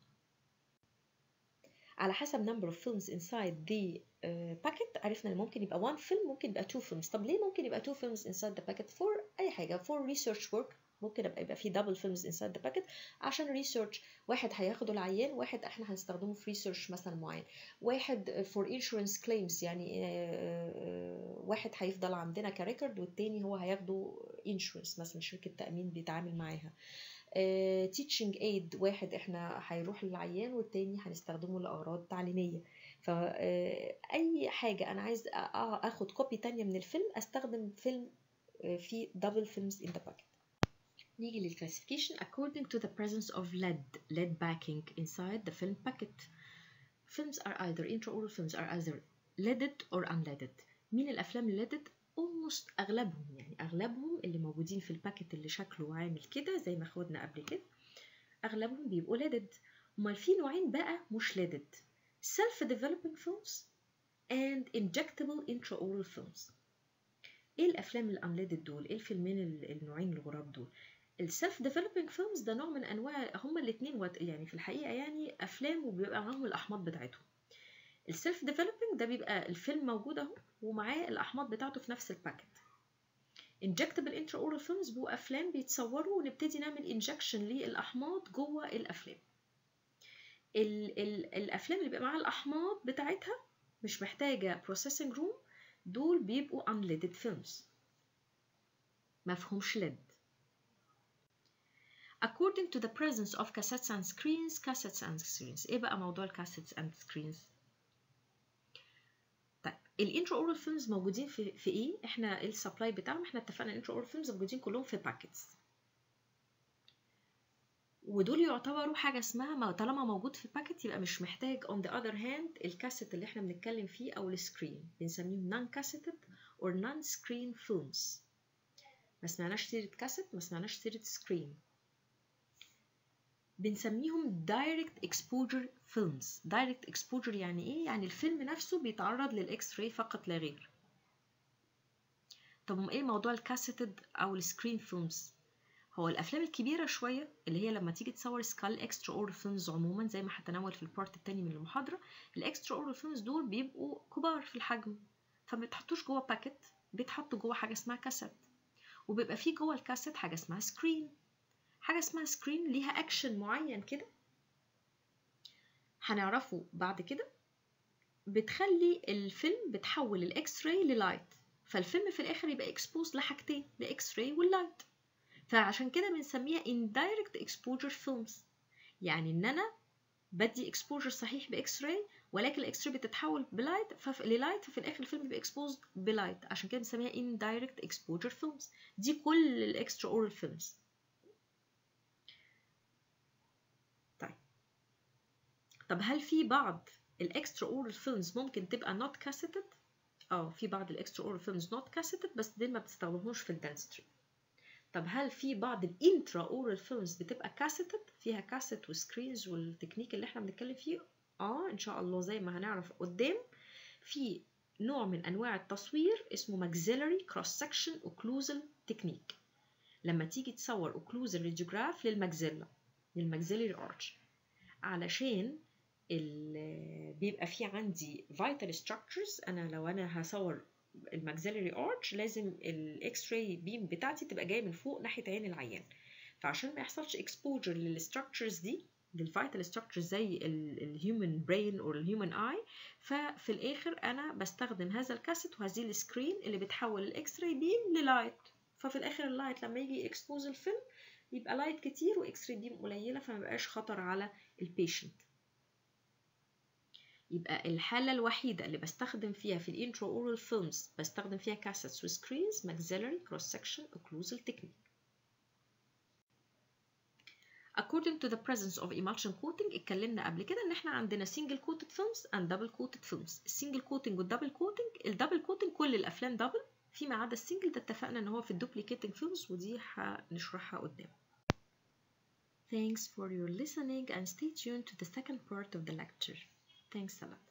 على حسب number of films inside the uh, packet عرفنا ان ممكن يبقى one film ممكن يبقى two films طب ليه ممكن يبقى two films inside the packet for اي حاجه for research work ممكن يبقى يبقى في double films inside the packet عشان research واحد هياخده العيان واحد احنا هنستخدمه في research مثلا معين واحد for insurance claims يعني واحد هيفضل عندنا كريكورد والتاني هو هياخده insurance مثلا شركه تامين بيتعامل معاها تيتشنج uh, ايد واحد احنا هيروح للعيان والتاني هنستخدمه لاغراض تعليميه فاي حاجه انا عايز اخد كوبي تانية من الفيلم استخدم فيلم في double films in the packet نيجي للكلاسيفيكيشن according to the presence of lead lead backing inside the film packet films are either intraoral films are either leaded or unleaded مين الافلام اللي leaded almost اغلبهم يعني اغلبهم اللي موجودين في الباكت اللي شكله عامل كده زي ما خدنا قبل كده اغلبهم بيبقوا ليدد امال في نوعين بقى مش ليدد self developing films and injectable intraoral films ايه الافلام الانليدد دول ايه الفيلمين النوعين الغراب دول السيلف ديفلوبينج فيلمز ده نوع من انواع هما الاثنين يعني في الحقيقه يعني افلام وبيبقى معاهم الاحماض بتاعتهم السيلف ديفلوبينج ده بيبقى الفيلم موجود اهو ومعاه الاحماض بتاعته في نفس الباكت injectable intraoral films بو افلام بيتصوروا ونبتدي نعمل انجكشن للاحماض جوه الافلام ال ال الافلام اللي بيبقى معاها الاحماض بتاعتها مش محتاجه processing room دول بيبقوا unleaded films مفهومش ليد according to the presence of cassettes and screens cassettes and screens ايه بقى موضوع الكاسيتس and screens طيب الانترو اورال فيلمز موجودين في في ايه احنا السبلاي بتاعهم احنا اتفقنا الانترو اورال فيلمز موجودين كلهم في باكيتس ودول يعتبروا حاجة اسمها ما طالما موجود في باكيت يبقى مش محتاج on the other hand الكاسيت اللي احنا بنتكلم فيه او السكرين بنسميهم non cassetted or non screen films ما سمعناش سيرة كاسيت ما سمعناش سيرة سكرين بنسميهم direct exposure films direct exposure يعني ايه يعني الفيلم نفسه بيتعرض للاكس راي فقط لا غير طب ايه موضوع الكاسيتد او السكرين فيلمز هو الافلام الكبيره شويه اللي هي لما تيجي تصور سكال اكسترا اورال فيلمز عموما زي ما هتناول في البارت التاني من المحاضره الاكسترا اورال فيلمز دول بيبقوا كبار في الحجم فما بيتحطوش جوه باكيت بيتحطوا جوه حاجه اسمها كاسيت وبيبقى فيه جوه الكاسيت حاجه اسمها سكرين حاجه اسمها سكرين ليها اكشن معين كده هنعرفه بعد كده بتخلي الفيلم بتحول الاكس راي للايت فالفيلم في الاخر يبقى اكسبوز لحاجتين الاكس راي واللايت فعشان كده بنسميها indirect exposure films يعني ان انا بدي exposure صحيح باكس راي ولكن الاكس راي بتتحول بلايت فف... للايت ففي الاخر الفيلم بيبقى exposed بلايت عشان كده بنسميها indirect exposure films دي كل الاكسترا اورال فيلمز طيب طب هل في بعض الاكسترا اورال فيلمز ممكن تبقى not cassetted اه في بعض الاكسترا اورال فيلمز not cassetted بس دي ما بتستخدموش في الدنستري طب هل في بعض الانترا اورال فيلمز بتبقى كاسيتد فيها كاسيت وسكرينز والتكنيك اللي احنا بنتكلم فيه اه ان شاء الله زي ما هنعرف قدام في نوع من انواع التصوير اسمه ماكسيلري كروس سكشن اوكلوزال تكنيك لما تيجي تصور اوكلوزال راديوجراف للماكسيلا للماكسيلري ارش علشان بيبقى في عندي vital structures انا لو انا هصور الماكسيلري ارش لازم الاكس راي بيم بتاعتي تبقى جايه من فوق ناحيه عين العيان فعشان ما يحصلش اكسبوجر للستراكشرز دي للفايتال ستراكشرز زي الهيومن برين او الهيومن اي ففي الاخر انا بستخدم هذا الكاسيت وهذه السكرين اللي بتحول الاكس راي بيم للايت ففي الاخر اللايت لما يجي اكسبوز الفيلم يبقى لايت كتير واكس راي بيم قليله فما بقاش خطر على البيشنت يبقى الحالة الوحيدة اللي بستخدم فيها في الانترو اورال فيلمز بستخدم فيها كاسيتس وسكرينز maxillary cross section occlusal technique. According to the presence of emulsion coating اتكلمنا قبل كده ان احنا عندنا single coated films and double coated films. السنجل coating والدبل coating الدبل coating كل الافلام دبل فيما عدا السنجل ده اتفقنا ان هو في الدوبليكيتنج فيلمز ودي هنشرحها قدام. Thanks for your listening and stay tuned to the second part of the lecture. Thanks a lot.